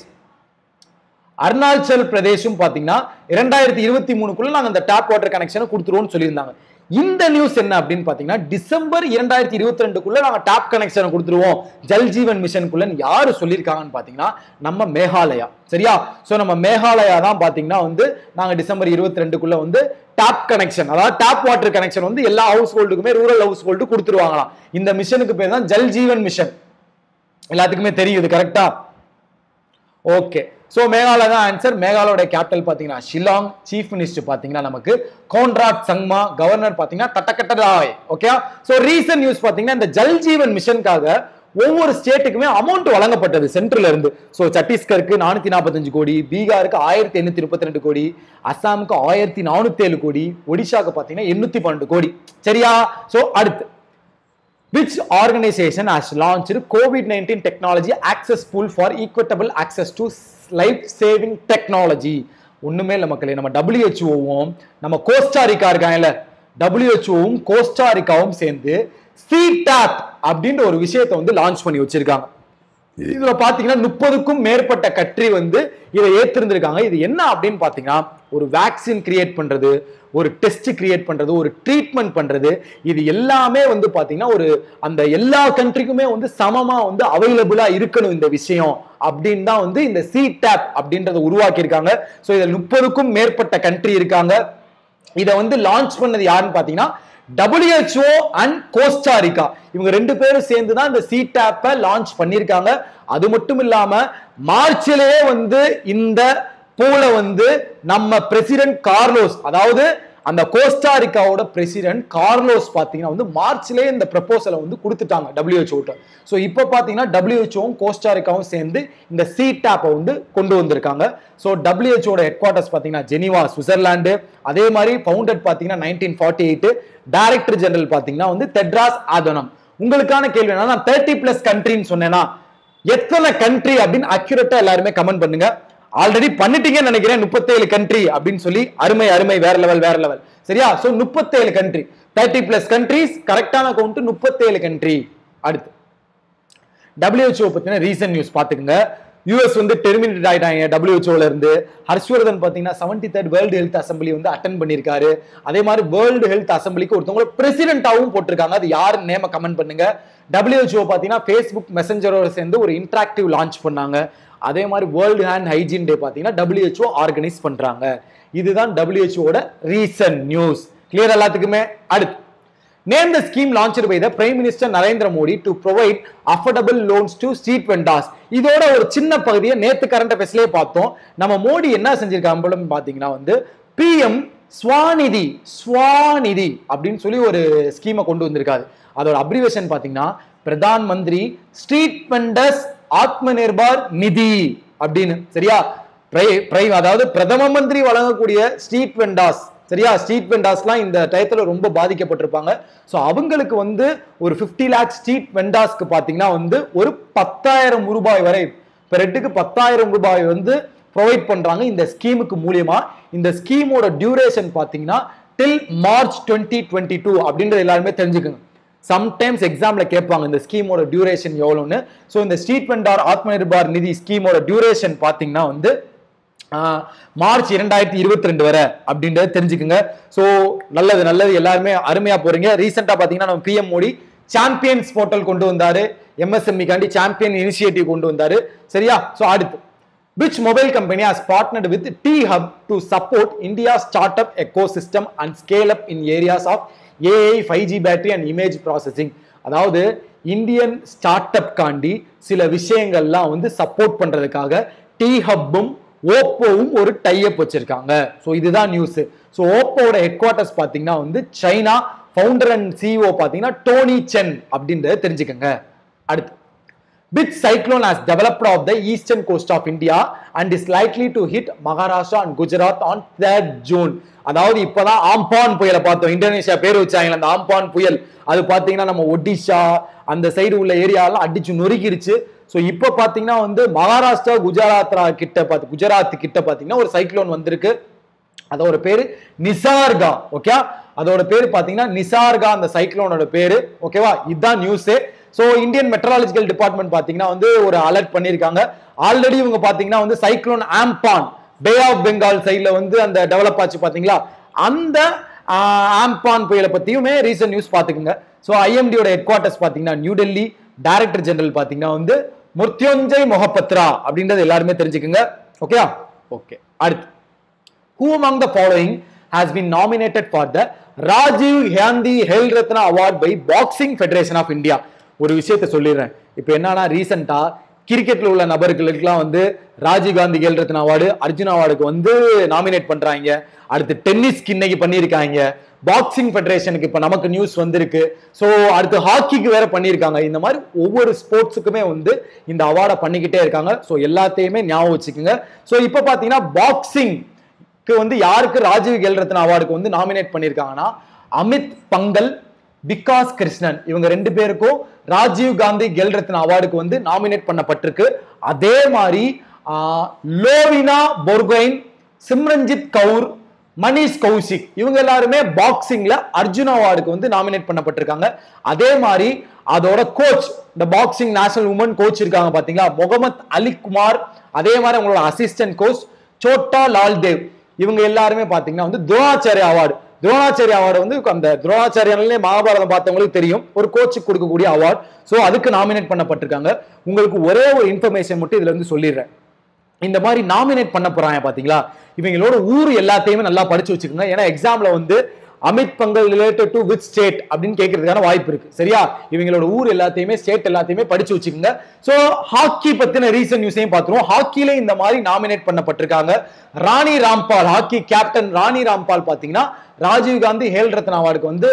அருணாச்சல் பிரதேஷும் பாத்தீங்கன்னா இரண்டாயிரத்தி இருபத்தி மூணுக்குள்ள நாங்க இந்த டாப் வாட்டர் கனெக்ஷனை கொடுத்துருவோம்னு சொல்லியிருந்தாங்க இந்த நியூஸ் என்ன அப்படின்னு பாத்தீங்கன்னா டிசம்பர் இரண்டாயிரத்தி இருபத்தி ரெண்டுக்குள்ள நாங்க டாப் கனெக்ஷனை கொடுத்துருவோம் ஜல் ஜீவன் மிஷனுக்குள்ள யாரு சொல்லியிருக்காங்கன்னு பாத்தீங்கன்னா நம்ம மேகாலயா சரியா சோ நம்ம மேகாலயா தான் பாத்தீங்கன்னா வந்து நாங்க டிசம்பர் இருபத்தி ரெண்டுக்குள்ள வந்து டாப் கனெக்ஷன் அதாவது டாப் வாட்டர் கனெக்ஷன் வந்து எல்லா ஹவுஸ் ஹோல்டுக்குமே ரூரல் ஹவுஸ் ஹோல்டு கொடுத்துருவாங்களாம் இந்த மிஷனுக்கு பேர் தான் ஜல் ஜீவன் மிஷன் எல்லாத்துக்குமே தெரியுது கரெக்டா ஓகே ஸோ மேகாலயா தான் ஆன்சர் மேகாலயோட கேபிட்டல் பார்த்தீங்கன்னா ஷில்லாங் சீஃப் மினிஸ்டர் பார்த்தீங்கன்னா நமக்கு கோன்ராட் சங்மா கவர்னர் பார்த்தீங்கன்னா Tathagata Roy okay so recent news பார்த்தீங்கன்னா இந்த ஜல் ஜீவன் மிஷனுக்காக ஒவ்வொரு ஸ்டேட்டுக்குமே அமௌண்ட் வழங்கப்பட்டது சென்ட்ரல்ல இருந்து ஸோ சத்தீஸ்கருக்கு நானூத்தி நாற்பத்தஞ்சு கோடி பீகாருக்கு ஆயிரத்தி எண்ணூத்தி முப்பத்தி ரெண்டு கோடி அசாமுக்கு ஆயிரத்தி நானூத்தி ஏழு கோடி ஒடிஷாக்கு பார்த்தீங்கன்னா எண்ணூத்தி பன்னெண்டு கோடி சரியா ஸோ அடுத்து which organization has launched covid-19 technology access pool for equitable access to life saving technology ஒண்ணுமே இல்ல மக்களே நம்ம டபிள்யூஹெச்ஓவும் நம்ம கோஸ்டாரிக்கா இருக்காங்கல்ல டபிள்யூஹெச்ஓவும் கோஸ்டாரிக்காவும் சேர்ந்து சிடாப் அப்படின்ற ஒரு விஷயத்தை வந்து லான்ச் பண்ணி வச்சிருக்காங்க இதுல பாத்தீங்கன்னா முப்பதுக்கும் மேற்பட்ட கட்ரி வந்து இதை ஏத்திருந்திருக்காங்க இது என்ன அப்படின்னு பாத்தீங்கன்னா ஒரு வேக்சின் கிரியேட் பண்றது ஒரு டெஸ்ட் கிரியேட் பண்றது ஒரு ட்ரீட்மெண்ட் பண்றது இது எல்லாமே வந்து பாத்தீங்கன்னா ஒரு அந்த எல்லா கண்ட்ரிக்குமே வந்து சமமா வந்து அவைலபிளா இருக்கணும் இந்த விஷயம் அப்படின்னு தான் வந்து இந்த சி டேப் அப்படின்றத உருவாக்கி இருக்காங்க ஸோ இதில் முப்பதுக்கும் மேற்பட்ட கண்ட்ரி இருக்காங்க இதை வந்து லான்ச் பண்ணது யாருன்னு பாத்தீங்கன்னா WHO அண்ட் கோஸ்டாரிக்கா இவங்க ரெண்டு பேரும் சேர்ந்து தான் இந்த சி டேப்பை லான்ச் பண்ணியிருக்காங்க அது மட்டும் இல்லாம மார்ச்லயே வந்து இந்த பூல வந்து நம்ம பிரசிடென்ட் கார்லோஸ் அதாவது அந்த கோஸ்டாரிக்காவோட பிரசிடென்ட் கார்லோஸ் பாத்தீங்கன்னா வந்து மார்ச்லயே இந்த ப்ரப்போசலை வந்து கொடுத்துட்டாங்க WHO ட்ட ஸோ இப்போ பார்த்தீங்கன்னா டபிள்யூஹெச்ஓவும் கோஸ்டாரிக்காவும் சேர்ந்து இந்த சி டேப்பை வந்து கொண்டு வந்திருக்காங்க ஸோ டபிள்யூஹெச்ஓட ஹெட் குவார்ட்டர்ஸ் பார்த்தீங்கன்னா ஜெனிவா சுவிட்சர்லாந்து அதே மாதிரி ஃபவுண்டட் பார்த்தீங்கன்னா nineteen forty eight director general பார்த்தீங்கன்னா வந்து தெட்ராஸ் ஆதனம் உங்களுக்கான கேள்வி என்னன்னா நான் தேர்ட்டி பிளஸ் கண்ட்ரின்னு சொன்னேன்னா எத்தனை கண்ட்ரி அப்படின்னு அக்யூரேட்டா எல்லாருமே கமெண்ட் பண்ணுங்க ஆல்ரெடி பண்ணிட்டீங்கன்னு நினைக்கிறேன் முப்பத்தேழு கண்ட்ரி அப்படின்னு சொல்லி அருமை அருமை வேற லெவல் வேற லெவல் சரியா சோ முப்பத்தேழு கண்ட்ரி தேர்ட்டி பிளஸ் கண்ட்ரிஸ் கரெக்டான கவுண்ட் முப்பத்தேழு கண்ட்ரி அடுத்து WHO பத்தின ரீசன்ட் நியூஸ் பாத்துக்கோங்க யூஎஸ் வந்து டெர்மினேட் ஆயிட்டாங்க டபிள்யூஹெச்ஓல இருந்து ஹர்ஷ்வர்தன் பாத்தீங்கன்னா seventy third world health assembly வந்து அட்டன் பண்ணியிருக்காரு அதே மாதிரி வேர்ல்டு ஹெல்த் அசம்பிளிக்கு ஒருத்தவங்களை பிரசிடென்ட்டாவும் போட்டிருக்காங்க அது யாருன்னு நேம கமெண்ட் பண்ணுங்க WHO பாத்தீங்கன்னா ஃபேஸ்புக் மெசஞ்சரோட சேர்ந்து ஒரு இன்ட்ராக்டிவ் லான்ச் பண்ணாங்க அதே மாதிரி வேர்ல்டு ஹேண்ட் ஹைஜீன் டே பார்த்தீங்கன்னா WHO ஆர்கனைஸ் பண்றாங்க இதுதான் WHOட ரீசன்ட் நியூஸ் கிளியர் எல்லாத்துக்குமே அடுத்து name the scheme launch by the prime minister Narendra Modi to provide affordable loans to street vendors இதோட ஒரு சின்ன பகுதியை நேத்து கரண்ட் அஃபேர்ஸ்லயே பார்த்தோம் நம்ம மோடி என்ன செஞ்சிருக்காங்க பாத்தீங்கன்னா வந்து பிஎம் ஸ்வாநிதி ஸ்வாநிதி அப்படின்னு சொல்லி ஒரு ஸ்கீமை கொண்டு வந்திருக்காரு அதோட அப்ரிவேஷன் பாத்தீங்கன்னா பிரதான் மந்திரி ஸ்ட்ரீட் வெண்டர்ஸ் ஆத்ம நிர்பார் நிதி அப்படின்னு சரியா பிரை- பிரை- அதாவது பிரதம மந்திரி வழங்கக்கூடிய ஸ்ட்ரீட் வெண்டாஸ் சரியா ஸ்ட்ரீட் வெண்டாஸ்லாம் இந்த டயத்துல ரொம்ப பாதிக்கப்பட்டிருப்பாங்க ஸோ அவங்களுக்கு வந்து ஒரு 50 லேக் ஸ்ட்ரீட் வெண்டாஸ்க்கு பார்த்தீங்கன்னா வந்து ஒரு பத்தாயிரம் ரூபாய் வரை இப்போ ரெட்டுக்கு பத்தாயிரம் ரூபாய் வந்து ப்ரொவைட் பண்றாங்க இந்த ஸ்கீமுக்கு மூலியமா இந்த ஸ்கீமோட டியூரேஷன் பார்த்தீங்கன்னா till March twenty twenty two அப்படின்றது எல்லாருமே தெரிஞ்சுக்கோங்க சம்டைம்ஸ் எக்ஸாம்ல கேட்பாங்க இந்த ஸ்கீமோட டியூரேஷன் எவ்வளோன்னு ஸோ இந்த ஸ்ட்ரீட் வெண்டார் ஆத்ம நிர்பார் நிதி ஸ்கீமோட டியூரேஷன் பார்த்தீங்கன்னா வந்து ஆஹ், மார்ச் இரண்டாயிரத்தி இருபத்தி ரெண்டு வரை அப்படின்றத தெரிஞ்சுக்குங்க ஸோ நல்லது நல்லது எல்லாருமே அருமையா போறீங்க ரீசெண்டா பாத்தீங்கன்னா நம்ம பிஎம் மோடி சாம்பியன்ஸ் போர்ட்டல் கொண்டு வந்தாரு எம்எஸ்எம்இ காண்டி சாம்பியன் இனிஷியேட்டிவ் கொண்டு வந்தாரு சரியா ஸோ அடுத்து Which mobile company has partnered with T-Hub to support India's startup ecosystem and scale up in areas of AI, 5G battery and image processing? அதாவது Indian startup காண்டி சில விஷயங்கள்லாம் வந்து சப்போர்ட் பண்றதுக்காக டி ஹப்பும் ஓப்போவும் ஒரு டைப் வச்சிருக்காங்க so இதுதான் news so ஓப்போவோட ஹெட் குவார்ட்டர்ஸ் பார்த்தீங்கன்னா வந்து சைனா ஃபவுண்டர் அண்ட் சிஇஓ பார்த்தீங்கன்னா டோனி சென் அப்படின்றத தெரிஞ்சுக்கங்க அடுத்து Which cyclone has developed off the eastern coast of India and is likely to hit Maharashtra and Gujarat on 3rd June. அதாவது இப்பதான் ஆம்பான் புயலை பார்த்தோம் இந்தோனேஷியா பேர் வச்சாங்க அந்த ஆம்பான் புயல் அது பாத்தீங்கன்னா நம்ம ஒடிஷா அந்த சைடு உள்ள ஏரியாலாம் அடிச்சு நொறுக்கிருச்சு ஸோ இப்போ பாத்தீங்கன்னா வந்து மகாராஷ்டிரா குஜராத் கிட்ட பார்த்து குஜராத் கிட்ட பாத்தீங்கன்னா ஒரு சைக்ளோன் வந்திருக்கு அதோட பேரு நிசார்கா ஓகே அதோட பேரு பாத்தீங்கன்னா நிசார்கா அந்த சைக்ளோனோட பேரு ஓகேவா இதுதான் news so Indian meteorological department பாத்தீங்கன்னா வந்து ஒரு அலர்ட் பண்ணியிருக்காங்க ஆல்ரெடி இவங்க பாத்தீங்கன்னா வந்து cyclone Amphan bay of Bengal சைட்ல வந்து அந்த டெவலப் ஆச்சு பாத்தீங்களா அந்த ஆம்பான் புயலை பத்தியுமே ரீசன்ட் நியூஸ் பாத்துக்குங்க ஸோ ஐஎம்டியோட ஹெட் குவார்ட்டர்ஸ் பாத்தீங்கன்னா நியூ டெல்லி டைரக்டர் ஜெனரல் பாத்தீங்கன்னா வந்து முர்த்யுஞ்சய் மொஹபத்ரா அப்படின்றது எல்லாருமே தெரிஞ்சுக்குங்க ஓகே ஓகே அடுத்து who among the following has been nominated for the Rajiv Gandhi Khel Ratna award by boxing federation of India ஒரு விஷயத்த சொல்லிடுறேன் இப்போ என்னன்னா ரீசெண்டா கிரிக்கெட்ல உள்ள நபர்களுக்கெல்லாம் வந்து ராஜீவ் காந்தி கேல் ரத்னா அவார்டு அர்ஜுன் அவார்டுக்கு வந்து நாமினேட் பண்றாங்க அடுத்து டென்னிஸ்க்கு இன்னைக்கு பண்ணியிருக்காங்க பாக்ஸிங் ஃபெடரேஷனுக்கு இப்போ நமக்கு நியூஸ் வந்திருக்கு ஸோ அடுத்து ஹாக்கிக்கு வேற பண்ணியிருக்காங்க இந்த மாதிரி ஒவ்வொரு ஸ்போர்ட்ஸுக்குமே வந்து இந்த அவார்டை பண்ணிக்கிட்டே இருக்காங்க ஸோ எல்லாத்தையுமே ஞாபகம் வச்சுக்கோங்க ஸோ இப்போ பார்த்தீங்கன்னா பாக்ஸிங் க்கு வந்து யாருக்கு ராஜீவ் கேல் ரத்னா அவார்டுக்கு வந்து நாமினேட் பண்ணியிருக்காங்கன்னா அமித் பங்கல் விகாஸ் கிருஷ்ணன் இவங்க ரெண்டு பேருக்கும் ராஜீவ் காந்தி கேல் ரத்னா அவார்டுக்கு வந்து நாமினேட் பண்ணப்பட்டிருக்கு அதே மாதிரி ஆஹ், லோவினா பொர்கோயின் சிம்ரன்ஜித் கவுர் மணிஷ் கௌஷிக் இவங்க எல்லாருமே பாக்ஸிங்ல அர்ஜுன் அவார்டுக்கு வந்து நாமினேட் பண்ணப்பட்டிருக்காங்க அதே மாதிரி அதோட கோச் இந்த பாக்ஸிங் நேஷனல் உமன் கோச் இருக்காங்க பாத்தீங்களா முகமது அலி குமார் அதே மாதிரி அவங்களோட அசிஸ்டன்ட் கோச் சோட்டா லால் தேவ் இவங்க எல்லாருமே பாத்தீங்கன்னா வந்து துரோணாச்சாரிய அவார்டு துரோணாச்சாரிய அவார்டு வந்து அந்த துரோணாச்சாரியன்லேயே மகாபாரதம் பார்த்தவங்களுக்கு தெரியும் ஒரு கோச்சுக்கு கொடுக்கக்கூடிய அவார்டு ஸோ அதுக்கு நாமினேட் பண்ணப்பட்டிருக்காங்க உங்களுக்கு ஒரே ஒரு இன்ஃபர்மேஷன் மட்டும் இதுல இருந்து சொல்லிடுறேன் இந்த மாதிரி நாமினேட் பண்ண போறாங்க பாத்தீங்களா இவங்களோட ஊர் எல்லாத்தையுமே நல்லா படிச்சு வச்சுக்கோங்க ஏன்னா எக்ஸாம்ல வந்து Amit Panghal related to with state அப்படின்னு கேட்கறதுக்கான வாய்ப்பு இருக்கு சரியா இவங்களோட ஊர் எல்லாத்தையுமே ஸ்டேட் எல்லாத்தையுமே படிச்சு வச்சுக்கோங்க சோ ஹாக்கி பத்தின ரீசன் நியூஸையும் பார்த்துருவோம் ஹாக்கில இந்த மாதிரி நாமினேட் பண்ணப்பட்டிருக்காங்க ராணி ராம்பால் ஹாக்கி கேப்டன் ராணி ராம்பால் பாத்தீங்கன்னா ராஜீவ் காந்தி ஹேல் ரத்னா அவார்டுக்கு வந்து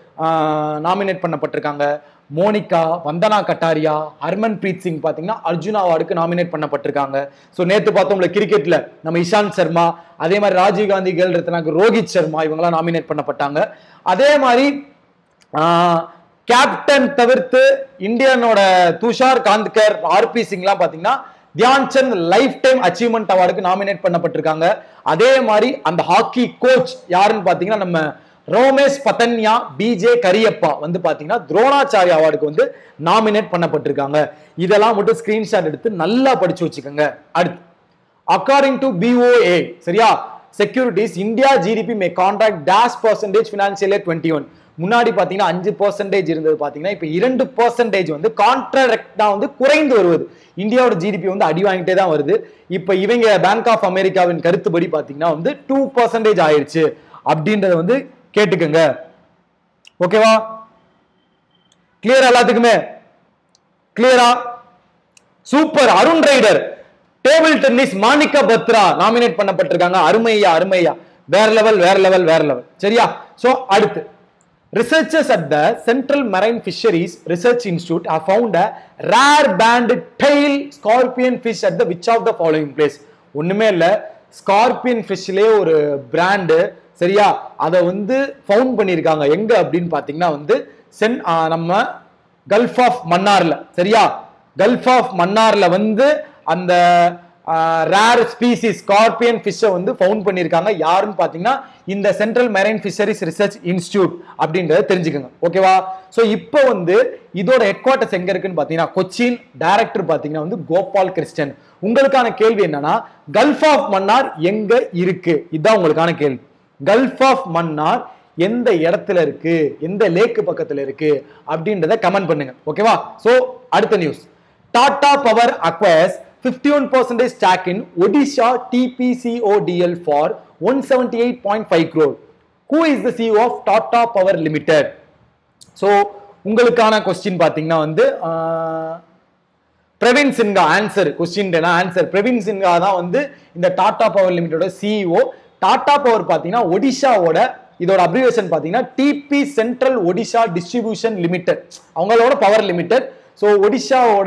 நாமினேட் பண்ணப்பட்டிருக்காங்க மோனிகா வந்தனா கட்டாரியா ஹர்மன் பிரீத் சிங் பாத்தீங்கன்னா அர்ஜுனா அவார்டுக்கு நாமினேட் பண்ணப்பட்டிருக்காங்க ஸோ நேத்து பார்த்தோம்ல கிரிக்கெட்ல நம்ம இஷாந்த் சர்மா அதே மாதிரி ராஜீவ் காந்தி கேல் ரத்னாக்கு ரோஹித் சர்மா இவங்கெல்லாம் நாமினேட் பண்ணப்பட்டாங்க அதே மாதிரி கேப்டன் தவிர்த்து இந்தியனோட துஷார் காந்த்கர் ஆர்பி சிங்லாம் பாத்தீங்கன்னா Dhyan Chand lifetime achievement அவார்டுக்கு நாமினேட் பண்ணப்பட்டிருக்காங்க அதே மாதிரி அந்த ஹாக்கி கோச் யாருன்னு பாத்தீங்கன்னா நம்ம ரோமேஷ் பத்தன்யா பிஜே கரியப்பா வந்து பாத்தீங்கன்னா துரோணாச்சாரிய அவார்டுக்கு வந்து நாமினேட் பண்ணப்பட்டிருக்காங்க இதெல்லாம் மட்டும் ஸ்கிரீன்ஷாட் எடுத்து நல்லா படிச்சு வச்சுக்கோங்க அடுத்து அக்கார்டிங் டு பிஓஏ சரியா securities India GDP may contract dash percentage financial twenty one முன்னாடி பாத்தீங்கன்னா அஞ்சு பர்சன்டேஜ் இருந்தது பாத்தீங்கன்னா இப்போ இரண்டு பர்சன்டேஜ் வந்து கான்ட்ராக்டா வந்து குறைந்து வருவது இந்தியாவோட ஜிடிபி வந்து அடி வாங்கிட்டே தான் வருது இப்போ இவங்க பேங்க் ஆஃப் அமெரிக்காவின் கருத்துப்படி பாத்தீங்கன்னா வந்து டூ பர்சன்டேஜ் ஆயிருச்சு அப்படின்றத வந்து கேட்டுக்கோங்க ஓகேவா கிளியர் எல்லாத்துக்குமே கிளியரா சூப்பர் அருண் ரைடர் table tennis Manika Batra nominate பண்ணப்பட்டிருக்காங்க அருமையா அருமையா வேற லெவல் வேற லெவல் வேற லெவல் சரியா சோ அடுத்து Researchers at the Central Marine Fisheries Research Institute have found a rare banded tail scorpion fish at the which of the following place ஒண்ணுமே இல்ல ஸ்கார்பியன் ஃபிஷ்லயே ஒரு பிராண்டு சரியா அதை வந்து ஃபவுண்ட் பண்ணியிருக்காங்க எங்க அப்படின்னு பாத்தீங்கன்னா வந்து சென் ஆ, நம்ம கல்ஃப் ஆஃப் மன்னார்ல சரியா கல்ஃப் ஆஃப் மன்னார்ல வந்து அந்த ரேர் ஸ்பீசிஸ் ஸ்கார்பியன் ஃபிஷ்ஷை வந்து ஃபவுண்ட் பண்ணியிருக்காங்க யாருன்னு பார்த்தீங்கன்னா இந்த central marine fisheries research institute அப்படின்றத தெரிஞ்சுக்கோங்க ஓகேவா ஸோ இப்போ வந்து இதோட ஹெட் குவார்ட்டர்ஸ் எங்க இருக்குன்னு பார்த்தீங்கன்னா கொச்சின் டைரக்டர் பார்த்தீங்கன்னா வந்து கோபால் கிறிஸ்டன் உங்களுக்கான கேள்வி என்னன்னா கல்ஃப் ஆஃப் மன்னார் எங்க இருக்கு இதுதான் உங்களுக்கான கேள்வி கல்ஃப் ஆஃப் மன்னார் எந்த இடத்துல இருக்கு எந்த லேக்கு பக்கத்துல இருக்கு அப்படின்றத கமெண்ட் பண்ணுங்க ஓகேவா சோ அடுத்த news Tata power acquires 51% percentage stock in Odisha TPCODL for one seventy eight point five crore who is the CEO of Tata power limited so உங்களுக்கான கொஸ்டின் பார்த்தீங்கன்னா வந்து ஆஹ், Praveen Sinha answer question answer Praveen Sinha தான் வந்து இந்த டாடா பவர் லிமிட்டோட சிஇஓ டாடா பவர் பார்த்தீங்கன்னா ஒடிஷாவோட இதோட அப்ரிவேஷன் பார்த்தீங்கன்னா TP central Odisha distribution limited அவங்களோட பவர் லிமிடெட் ஸோ ஒடிஷாவோட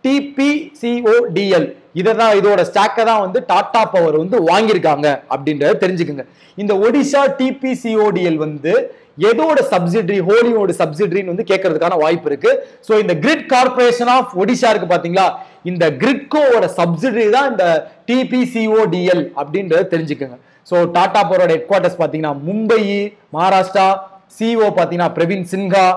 டிபிசிஓடிஎல் இதை தான் இதோட ஸ்டாக்கை தான் வந்து டாடா பவர் வந்து வாங்கியிருக்காங்க அப்படின்றத தெரிஞ்சுக்குங்க இந்த ஒடிஷா டிபிசிஓடிஎல் வந்து எதோட சப்சிடரி ஹோலியோட சப்சிடரின்னு வந்து கேட்கறதுக்கான வாய்ப்பு இருக்கு ஸோ இந்த கிரிட் கார்பரேஷன் ஆஃப் ஒடிஷா இருக்கு பாத்தீங்களா இந்த கிரிட்கோவோட சப்சிடரி தான் இந்த டிபிசிஓடிஎல் அப்படின்றத தெரிஞ்சுக்கோங்க ஸோ டாடா பவரோட ஹெட் குவார்ட்டர்ஸ் பார்த்தீங்கன்னா மும்பை மகாராஷ்டிரா சிஓ பார்த்தீங்கன்னா பிரவீன் சின்ஹா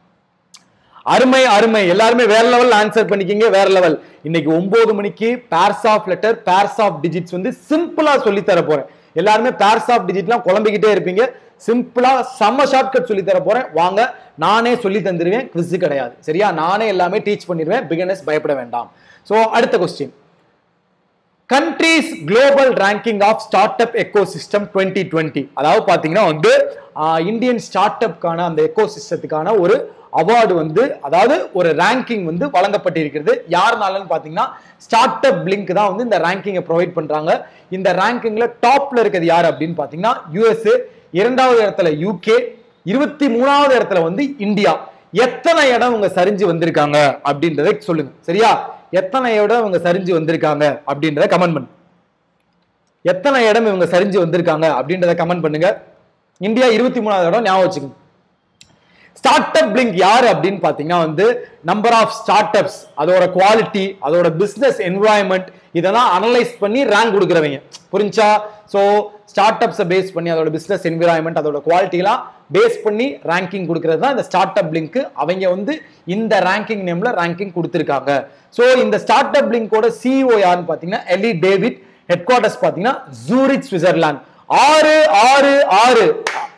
அருமை அருமை எல்லாருமே வேற லெவல் ஆன்சர் பண்ணிக்கிங்க வேற லெவல் இன்னைக்கு ஒன்பது மணிக்கு pairs of letter pairs of digits வந்து சிம்பிளா சொல்லி தர போறேன் எல்லாருமே பேர்ஸ் ஆஃப் டிஜிட்லாம் குழம்பிக்கிட்டே இருப்பீங்க சிம்பிளா செம்ம ஷார்ட்கட் சொல்லி தர போறேன் வாங்க நானே சொல்லி தந்துருவேன் குவிஸ் கிடையாது சரியா நானே எல்லாமே டீச் பண்ணிடுவேன் பிகினர்ஸ் பயப்பட வேண்டாம் ஸோ அடுத்த question countries global ranking of start up ecosystem twenty twenty அதாவது பார்த்தீங்கன்னா வந்து இந்தியன் ஸ்டார்ட் அப்கான அந்த எக்கோ சிஸ்டத்துக்கான ஒரு அவார்டு வந்து அதாவது ஒரு ரேங்கிங் வந்து வழங்கப்பட்டிருக்கிறது யாருனாலன்னு பார்த்தீங்கன்னா ஸ்டார்ட் அப் லிங்க் தான் வந்து இந்த ரேங்கிங்கை ப்ரொவைட் பண்றாங்க இந்த ரேங்கிங்ல டாப்ல இருக்கிறது யார் அப்படின்னு பார்த்தீங்கன்னா யூஎஸ்ஏ இரண்டாவது இடத்துல யூகே இருபத்தி மூணாவது இடத்துல வந்து இந்தியா எத்தனை இடம் இவங்க சரிஞ்சு வந்திருக்காங்க அப்படின்றத சொல்லுங்க சரியா எத்தனை இடம் இவங்க சரிஞ்சு வந்திருக்காங்க அப்படின்றத கமெண்ட் பண்ணு எத்தனை இடம் இவங்க சரிஞ்சு வந்திருக்காங்க அப்படின்றத கமெண்ட் பண்ணுங்க இந்தியா இருபத்தி மூணாவது இடம் ஞாபகம் வச்சுக்கோங்க ஸ்டார்ட் அப் லிங்க் யாரு அப்படின்னு பாத்தீங்கன்னா வந்து நம்பர் ஆஃப் ஸ்டார்ட் அப்ஸ் அதோட குவாலிட்டி அதோட பிசினஸ் என்வாயன்மெண்ட் இதெல்லாம் அனலைஸ் பண்ணி ரேங்க் கொடுக்குறவங்க புரிஞ்சா ஸோ ஸ்டார்ட் அப்ஸை பேஸ் பண்ணி அதோட பிசினஸ் என்விரான்மெண்ட் அதோட குவாலிட்டிலாம் பேஸ் பண்ணி ரேங்கிங் கொடுக்கறது தான் இந்த ஸ்டார்ட் அப் லிங்க் அவங்க வந்து இந்த ரேங்கிங் நேம்ல ரேங்கிங் கொடுத்துருக்காங்க ஸோ இந்த ஸ்டார்ட் அப் லிங்கோட சிஇஓ யாருன்னு பார்த்தீங்கன்னா எலி டேவிட் ஹெட் குவார்ட்டர்ஸ் பார்த்தீங்கன்னா ஜூரிச் சுவிட்சர்லாந்து ஆறு ஆறு ஆறு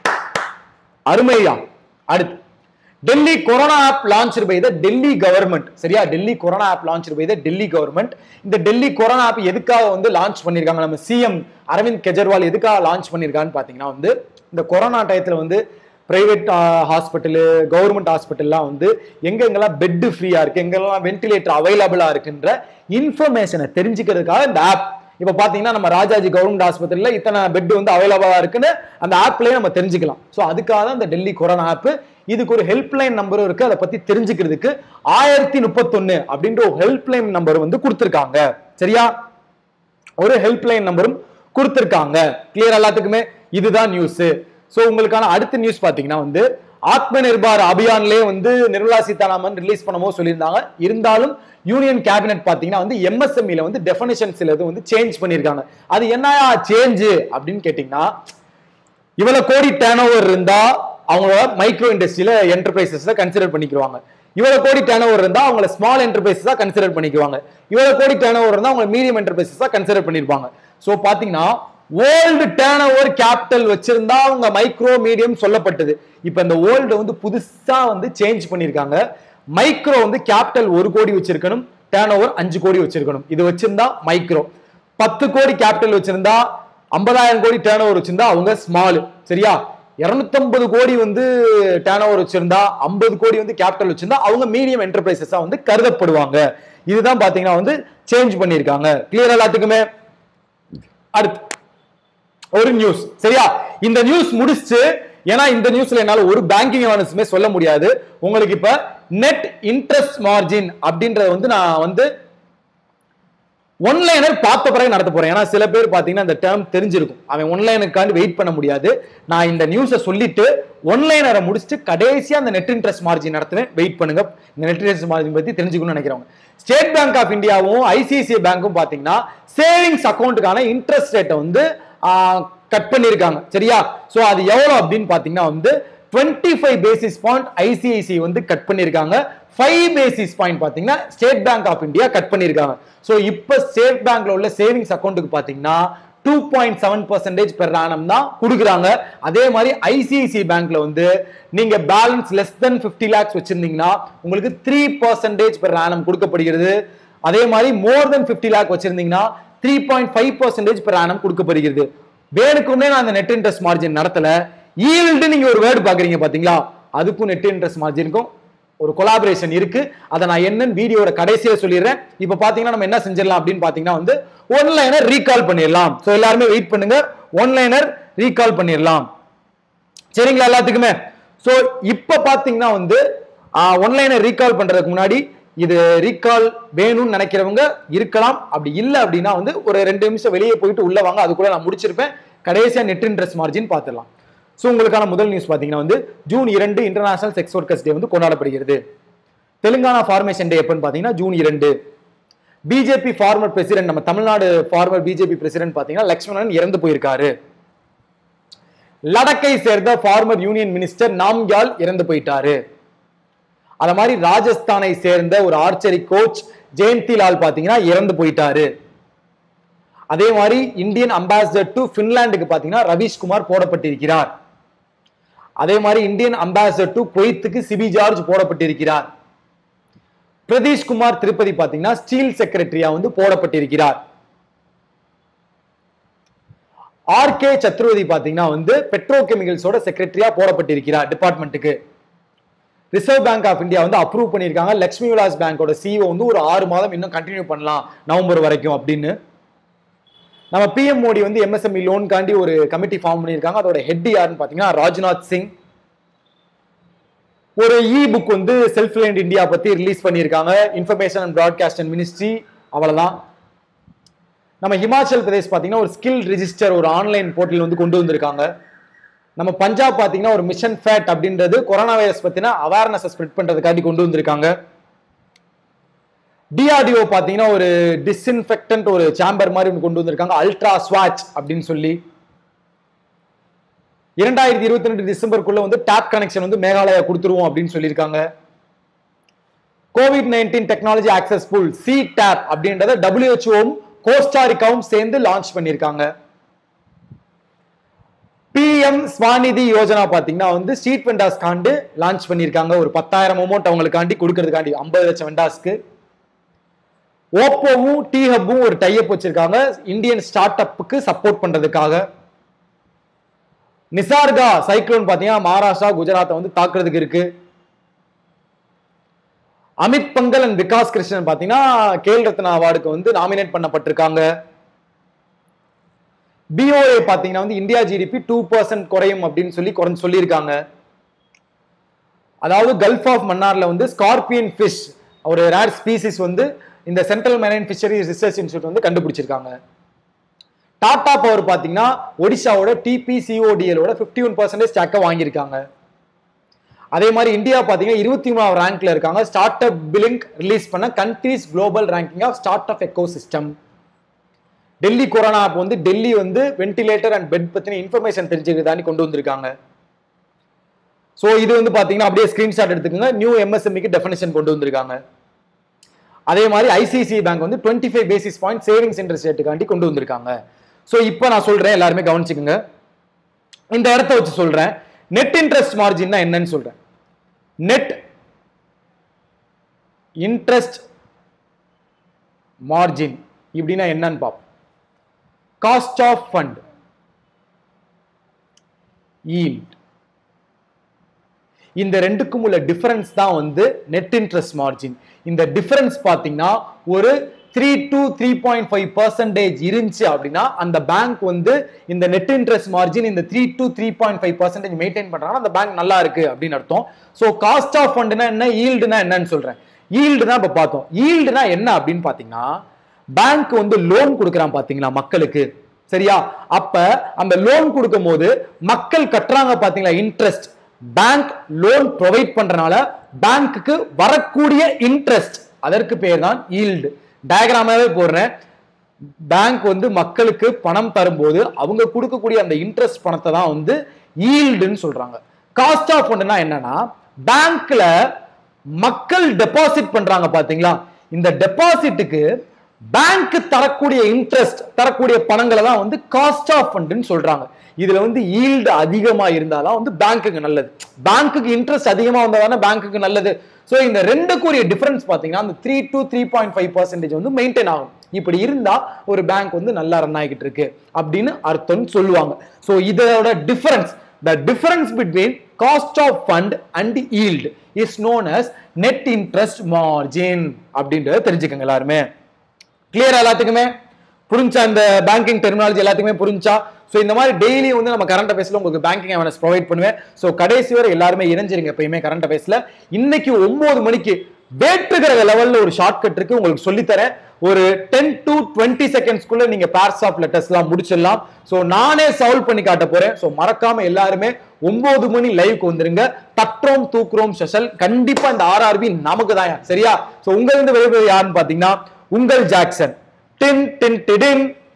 அருமையா அடுத்து Delhi corona app launch by the Delhi government சரியா Delhi corona app launch by the Delhi government இந்த டெல்லி கொரோனா ஆப் எதுக்காக வந்து லான்ச் பண்ணிருக்காங்க நம்ம சிஎம் அரவிந்த் கெஜ்ரிவால் எதுக்காக லான்ச் பண்ணிருக்கான்னு பாத்தீங்கன்னா வந்து இந்த கொரோனா டயத்துல வந்து பிரைவேட் ஹாஸ்பிட்டலு கவர்மெண்ட் ஹாஸ்பிட்டல்லாம் வந்து எங்கெங்கெல்லாம் பெட் ஃப்ரீயா இருக்கு எங்கெல்லாம் வென்டிலேட்டர் அவைலபிளா இருக்குன்ற இன்ஃபர்மேஷனை தெரிஞ்சுக்கிறதுக்காக இந்த ஆப் இப்ப பாத்தீங்கன்னா நம்ம ராஜாஜி கவர்மெண்ட் ஆஸ்பத்திரியில இத்தனை பெட் வந்து அவைலபிளா இருக்குன்னு அந்த ஆப்லயே நம்ம தெரிஞ்சுக்கலாம் சோ அதுக்காக தான் இந்த டெல்லி கொரோனா ஆப் இதுக்கு ஒரு ஹெல்ப்லைன் நம்பரும் இருக்கு அதை பத்தி தெரிஞ்சுக்கிறதுக்கு ஆயிரத்தி முப்பத்தொன்னு அப்படின்ற ஒரு ஹெல்ப்லைன் நம்பர் வந்து கொடுத்துருக்காங்க சரியா ஒரு ஹெல்ப்லைன் நம்பரும் கொடுத்துருக்காங்க கிளியர் எல்லாத்துக்குமே இதுதான் நியூஸ் ஸோ உங்களுக்கான அடுத்த நியூஸ் பார்த்தீங்கன்னா வந்து ஆத்ம நிர்பார் அபியான்லேயே வந்து நிர்மலா சீதாராமன் ரிலீஸ் பண்ணமோ சொல்லியிருந்தாங்க இருந்தாலும் யூனியன் கேபினெட் பார்த்தீங்கன்னா வந்து எம்எஸ்எம்இல வந்து டெஃபனிஷன் சில இது வந்து சேஞ்ச் பண்ணியிருக்காங்க அது என்னயா சேஞ்சு அப்படின்னு கேட்டிங்கன்னா இவ்வளவு கோடி டேர்ன் ஓவர் இருந்தா அவங்களோட மைக்ரோ இண்டஸ்ட்ரியில என்டர்பிரைசஸ் கன்சிடர் பண்ணிக்குவாங்க இவ்வளவு கோடி டேர்ன் ஓவர் இருந்தா அவங்கள ஸ்மால் என்டர்பிரைசஸா கன்சிடர் பண்ணிக்குவாங்க இவ்வளவு கோடி டேர்ன் ஓவர் இருந்தா அவங்க மீடியம் என்டர்பிரைசஸா கன்சிடர் பண்ணிருப்பாங்க சோ பாத்தீங்கன்னா ஓல்டு டேர்ன் ஓவர் கேபிட்டல் வச்சிருந்தா அவங்க மைக்ரோ மீடியம் சொல்லப்பட்டது இப்போ இந்த ஓல்டு வந்து புதுசா வந்து சேஞ்ச் பண்ணியிருக்காங்க மைக்ரோ வந்து கேபிட்டல் ஒரு கோடி வச்சிருக்கணும் டேர்ன் ஓவர் அஞ்சு கோடி வச்சிருக்கணும் இது வச்சிருந்தா மைக்ரோ பத்து கோடி கேபிட்டல் வச்சிருந்தா ஐம்பதாயிரம் கோடி டேர்ன் ஓவர் வச்சிருந்தா அவங்க ஸ்மால் சரியா 250 கோடி வந்து டேர்ன் ஓவர் வச்சிருந்தா ஐம்பது கோடி வந்து கேபிட்டல் வச்சிருந்தா அவங்க மீடியம் என்டர்பிரைசஸா வந்து கருதப்படுவாங்க இதுதான் பாத்தீங்கன்னா வந்து சேஞ்ச் பண்ணியிருக்காங்க கிளியர் எல்லாத்துக்குமே அடுத்து ஒரு நியூஸ் சரியா இந்த நியூஸ் முடிச்சு ஏன்னா இந்த நியூஸ்ல என்னால ஒரு பேங்கிங் அவேர்னஸுமே சொல்ல முடியாது உங்களுக்கு இப்ப நெட் இன்ட்ரெஸ்ட் மார்ஜின் அப்படின்றத வந்து நான் வந்து ஒன்லைனர் பார்த்த பிறகு நடத்த போறேன் ஏன்னா சில பேர் பாத்தீங்கன்னா இந்த டேர்ம் தெரிஞ்சிருக்கும் அவன் ஒன்லைனுக்காண்டி வெயிட் பண்ண முடியாது நான் இந்த நியூஸை சொல்லிட்டு ஒன்லைனரை முடிச்சுட்டு கடைசியா அந்த நெட் இன்ட்ரெஸ்ட் மார்ஜின் நடத்துவேன் வெயிட் பண்ணுங்க இந்த நெட் இன்ட்ரெஸ்ட் மார்ஜின் பத்தி தெரிஞ்சுக்கணும்னு நினைக்கிறவங்க ஸ்டேட் பேங்க் ஆஃப் இந்தியாவும் ஐசிஐசிஐ பேங்க்கும் பாத்தீங்கன்னா சேவிங்ஸ் அக்கௌண்ட்டுக்கான இன்ட்ரெஸ்ட் ரேட்டை வந்து கட் பண்ணியிருக்காங்க சரியா சோ அது எவ்வளவு அப்படின்னு பாத்தீங்கன்னா வந்து 25 ஃபைவ் பேசிஸ் பாயிண்ட் ஐசிஐசி வந்து கட் பண்ணியிருக்காங்க ஃபைவ் பேசிஸ் பாயிண்ட் பாத்தீங்கன்னா state bank of India cut பண்ணியிருக்காங்க ஸோ இப்போ ஸ்டேட் பேங்க்ல உள்ள சேவிங்ஸ் அக்கௌண்ட்டுக்கு பாத்தீங்கன்னா two point seven percentage per annum தான் கொடுக்குறாங்க அதே மாதிரி ஐசிஐசி பேங்க்ல வந்து நீங்க balance less than fifty lakhs வச்சிருந்தீங்கன்னா உங்களுக்கு த்ரீ பர்சன்டேஜ் பெர் ஆனம் கொடுக்கப்படுகிறது அதே மாதிரி மோர் தென் ஃபிஃப்டி லேக் வச்சிருந்தீங்கன்னா three point five percentage per annum கொடுக்கப்படுகிறது வேணுக்குமே நான் அந்த நெட் இன்ட்ரெஸ்ட் மார்ஜின் நடத்தல ஈல்டு நீங்க ஒரு வேர்டு பாக்குறீங்க பாத்தீங்களா அதுக்கும் நெட் இன்ட்ரெஸ்ட் மார்ஜினுக்கும் ஒரு கொலாபரேஷன் இருக்கு அதை நான் என்னன்னு வீடியோட கடைசியில சொல்லிடுறேன் இப்ப பாத்தீங்கன்னா நம்ம என்ன செஞ்சிடலாம் அப்படின்னு பாத்தீங்கன்னா வந்து ஒன்லைனர் ரீகால் பண்ணிடலாம் சோ எல்லாருமே வெயிட் பண்ணுங்க ஒன்லைனர் ரீகால் பண்ணிடலாம் சரிங்களா எல்லாத்துக்குமே சோ இப்ப பாத்தீங்கன்னா வந்து ஒன்லைனை ரீகால் பண்றதுக்கு முன்னாடி இது ரீகால் வேணும்னு நினைக்கிறவங்க இருக்கலாம் அப்படி இல்லை அப்படின்னா வந்து ஒரு ரெண்டு நிமிஷம் வெளியே போயிட்டு உள்ள வாங்க அதுக்குள்ள நான் முடிச்சிருப்பேன் கடைசியா நெட் இன்ட்ரெஸ்ட் மார்ஜின் பார்த்துடலாம் ஸோ உங்களுக்கான முதல் நியூஸ் பார்த்தீங்கன்னா வந்து ஜூன் இரண்டு இன்டர்நேஷனல் செக்ஸ் ஒர்க்கர்ஸ் டே வந்து கொண்டாடப்படுகிறது தெலுங்கானா ஃபார்மேஷன் டே எப்பன்னு பார்த்தீங்கன்னா ஜூன் இரண்டு பிஜேபி ஃபார்மர் பிரசிடென்ட் நம்ம தமிழ்நாடு ஃபார்மர் பிஜேபி பிரசிடென்ட் பார்த்தீங்கன்னா லக்ஷ்மணன் இறந்து போயிருக்காரு லடக்கை சேர்ந்த ஃபார்மர் யூனியன் மினிஸ்டர் நாம்கியால் இறந்து போயிட்டாரு அத மாதிரி ராஜஸ்தானை சேர்ந்த ஒரு ஆர்ச்சரி கோச் ஜெயந்தி லால் பாத்தீங்கன்னா இறந்து போயிட்டாரு அதே மாதிரி இந்தியன் அம்பாசிடர் டு பின்லாந்துக்கு பாத்தீங்கன்னா ரவீஷ்குமார் போடப்பட்டிருக்கிறார் அதே மாதிரி இந்தியன் அம்பாசிடர் டு குவைத்துக்கு சிபி ஜார்ஜ் போடப்பட்டிருக்கிறார் பிரதீஷ் குமார் திருப்பதி பாத்தீங்கன்னா ஸ்டீல் செக்ரட்டரியா வந்து போடப்பட்டிருக்கிறார் ஆர் கே சத்ருவதி பாத்தீங்கன்னா வந்து பெட்ரோ கெமிக்கல்ஸோட செக்ரட்டரியா போடப்பட்டிருக்கிறார் டிபார்ட்மெண்ட்டுக்கு ரிசர்வ் பேங்க் ஆஃப் இந்தியா வந்து அப்ரூவ் பண்ணியிருக்காங்க லக்ஷ்மி விலாஸ் பேங்கோட சிஓ வந்து ஒரு ஆறு மாதம் இன்னும் கண்டினியூ பண்ணலாம் நவம்பர் வரைக்கும் அப்படின்னு நம்ம பிஎம் மோடி வந்து எம்எஸ்எம்இ லோன்காண்டி ஒரு கமிட்டி ஃபார்ம் பண்ணியிருக்காங்க அதோட ஹெட் யாருன்னு பார்த்தீங்கன்னா ராஜ்நாத் சிங் ஒரு இ புக் வந்து செல்ஃப் லைண்ட் இந்தியா பத்தி ரிலீஸ் பண்ணியிருக்காங்க information and broadcast and ministry அவ்வளவுதான் நம்ம ஹிமாச்சல் பிரதேஷ் பார்த்தீங்கன்னா ஒரு ஸ்கில் ரிஜிஸ்டர் ஒரு ஆன்லைன் போர்ட்டல் வந்து கொண்டு வந்திருக்காங்க நம்ம பஞ்சாப் பார்த்தீங்கன்னா ஒரு மிஷன் ஃபேட் அப்படின்றது கொரோனா வைரஸ் பத்தின அவேர்னஸ் ஸ்ப்ரெட் பண்றதுக்காண்டி கொண்டு வந்திருக்காங்க டிஆர்டிஓ பார்த்தீங்கன்னா ஒரு டிஸ்இன்ஃபெக்டன்ட் ஒரு சாம்பர் மாதிரி ஒன்று கொண்டு வந்திருக்காங்க அல்ட்ரா ஸ்வாட்ச் அப்படின்னு சொல்லி இரண்டாயிரத்தி இருபத்தி ரெண்டு டிசம்பருக்குள்ள வந்து டேப் கனெக்ஷன் வந்து மேகாலயா கொடுத்துருவோம் அப்படின்னு சொல்லியிருக்காங்க covid nineteen technology access pool C TAP அப்படின்றத டபிள்யூஹெச்ஓவும் கோஸ்டாரிக்காவும் சேர்ந்து லான்ச் பண்ணியிருக்காங்க பிஎம் ஸ்வாநிதி யோஜனா பாத்தீங்கன்னா வந்து ஸ்ட்ரீட் வெண்டாஸ் காண்டு லான்ச் பண்ணியிருக்காங்க ஒரு பத்தாயிரம் அமௌண்ட் அவங்களுக்காண்டி கொடுக்கறதுக்காண்டி ஐம்பது லட்சம் வெண்டாஸ்க்கு ஓப்போவும் டி ஹப்பும் ஒரு டைப் வச்சிருக்காங்க இந்தியன் ஸ்டார்ட் அப்புக்கு சப்போர்ட் பண்றதுக்காக நிசார்கா சைக்ளோன் பாத்தீங்கன்னா மகாராஷ்டிரா குஜராத்தை வந்து தாக்குறதுக்கு இருக்கு அமித் பங்கல் அண்ட் விகாஸ் கிருஷ்ணன் பாத்தீங்கன்னா கேல் ரத்னா அவார்டுக்கு வந்து நாமினேட் பண்ணப்பட்டிருக்காங்க பிஓஏ பாத்தீங்கன்னா வந்து இந்தியா ஜிடிபி டூ பர்சன்ட் குறையும் அப்படின்னு சொல்லி குறைஞ்சு சொல்லியிருக்காங்க அதாவது கல்ஃப் ஆஃப் மன்னார்ல வந்து ஸ்கார்பியன் ஃபிஷ் ஒரு ரேர் ஸ்பீசிஸ் வந்து இந்த central marine fisheries research institute வந்து கண்டுபிடிச்சிருக்காங்க டாடா பவர் பாத்தீங்கன்னா ஒடிஷாவோட டிபிசிஓடிஎலோட ஃபிஃப்டி ஒன் பர்சன்டேஜ் ஸ்டாக்கை வாங்கியிருக்காங்க அதே மாதிரி இந்தியா பாத்தீங்கன்னா இருபத்தி மூணாவது ரேங்க்ல இருக்காங்க ஸ்டார்ட் அப் பிலிங்க் ரிலீஸ் பண்ண countries global ranking of start up ecosystem Delhi corona app வந்து டெல்லி வந்து வென்டிலேட்டர் அண்ட் பெட் பத்தின இன்ஃபர்மேஷன் தெரிஞ்சுக்கிறதாண்டி கொண்டு வந்திருக்காங்க ஸோ இது வந்து பாத்தீங்கன்னா அப்படியே ஸ்கிரீன்ஷாட் எடுத்துக்கோங்க நியூ எம்எஸ்எம்இக்கு டெஃபினேஷன் கொண்டு வந்திருக்காங்க அதே மாதிரி ஐசிசி பேங்க் வந்து twenty five basis point savings interest ரேட்டுக்காண்டி கொண்டு வந்திருக்காங்க ஸோ இப்போ நான் சொல்றேன் எல்லாருமே கவனிச்சுக்கோங்க இந்த இடத்த வச்சு சொல்றேன் நெட் இன்ட்ரெஸ்ட் மார்ஜின்னா என்னன்னு சொல்றேன் நெட் இன்ட்ரெஸ்ட் மார்ஜின் இப்படின்னா என்னன்னு பார்ப்போம் காஸ்ட் ஆஃப் ஃபண்ட் ஈல்ட் இந்த ரெண்டுக்கும் உள்ள டிஃபரன்ஸ் தான் வந்து நெட் இன்ட்ரெஸ்ட் மார்ஜின் இந்த டிஃபரன்ஸ் பார்த்தீங்கன்னா ஒரு three to three point five percentage இருந்துச்சு அப்படின்னா அந்த பேங்க் வந்து இந்த நெட் இன்ட்ரெஸ்ட் மார்ஜின் இந்த three to three point five percentage maintain பண்றாங்கன்னா அந்த பேங்க் நல்லா இருக்கு அப்படின்னு அர்த்தம் ஸோ காஸ்ட் ஆஃப் ஃபண்ட்னா என்ன ஈல்டுனா என்னன்னு சொல்றேன் ஈல்டுனா இப்போ பார்த்தோம் ஈல்டுனா என்ன அப்படின்னு பார்த்தீங்கன்னா பேங்க் வந்து லோன் கொடுக்குறான் பாத்தீங்களா மக்களுக்கு சரியா அப்ப அந்த லோன் கொடுக்கும் போது மக்கள் கட்டுறாங்க பாத்தீங்களா இன்ட்ரெஸ்ட் பேங்க் லோன் ப்ரொவைட் பண்றனால பேங்க்குக்கு வரக்கூடிய இன்ட்ரெஸ்ட் அதற்கு பேர் தான் ஈல்டு டயக்ராமாவே போடுறேன் பேங்க் வந்து மக்களுக்கு பணம் தரும்போது அவங்க கொடுக்கக்கூடிய அந்த இன்ட்ரெஸ்ட் பணத்தை தான் வந்து ஈல்டுன்னு சொல்றாங்க காஸ்ட் ஆஃப் ஃபண்ட்னா என்னன்னா பேங்க்ல மக்கள் டெபாசிட் பண்றாங்க பாத்தீங்களா இந்த டெபாசிட்டுக்கு பேங்க் தரக்கூடிய இன்ட்ரெஸ்ட் தரக்கூடிய பணங்களை தான் வந்து காஸ்ட் ஆஃப் ஃபண்ட்னு சொல்றாங்க இதுல வந்து ஈல்டு அதிகமா இருந்தாதான் வந்து பேங்க்குக்கு நல்லது பேங்க்குக்கு இன்ட்ரெஸ்ட் அதிகமா வந்தா தானே பேங்க்குக்கு நல்லது ஸோ இந்த ரெண்டுக்குரிய டிஃபரன்ஸ் பாத்தீங்கன்னா அந்த three to three point five percentage வந்து மெயின்டைன் ஆகும் இப்படி இருந்தா ஒரு பேங்க் வந்து நல்லா ரன் ஆகிட்டு இருக்கு அப்படின்னு அர்த்தம்னு சொல்லுவாங்க ஸோ இதோட difference the difference between cost of fund and yield is known as net interest margin அப்படின்றத தெரிஞ்சுக்கோங்க எல்லாருமே கிளியரா எல்லாத்துக்குமே புரிஞ்சா இந்த பேங்கிங் டெர்மினாலஜி எல்லாத்துக்குமே புரிஞ்சா ஸோ இந்த மாதிரி டெய்லி வந்து நம்ம கரண்ட் அஃபேர்ஸ்ல உங்களுக்கு பேங்கிங் அவேர்னஸ் ப்ரொவைட் பண்ணுவேன் ஸோ கடைசி வரை எல்லாருமே இணைஞ்சிருங்க எப்பயுமே கரண்ட் அஃபேர்ஸ்ல இன்னைக்கு ஒன்பது மணிக்கு வேற்றுகிற லெவல்ல ஒரு ஷார்ட் கட் இருக்கு உங்களுக்கு சொல்லித்தரேன் ஒரு டென் டு டுவெண்ட்டி செகண்ட்ஸ்க்குள்ள நீங்க பேர்ஸ் ஆஃப் லெட்டர்ஸ்லாம் முடிச்சிடலாம் ஸோ நானே சால்வ் பண்ணி காட்ட போறேன் ஸோ மறக்காம எல்லாருமே ஒன்பது மணி லைவ்க்கு வந்துருங்க தற்றோம் தூக்குறோம் ஸ்பெஷல் கண்டிப்பா இந்த ஆர்ஆர்பி நமக்கு தான் சரியா ஸோ உங்க இருந்து வெளியே யாருன்னு பாத்தீங்கன்னா உங்கள் ஜாக்சன் டின் டின் டிடின்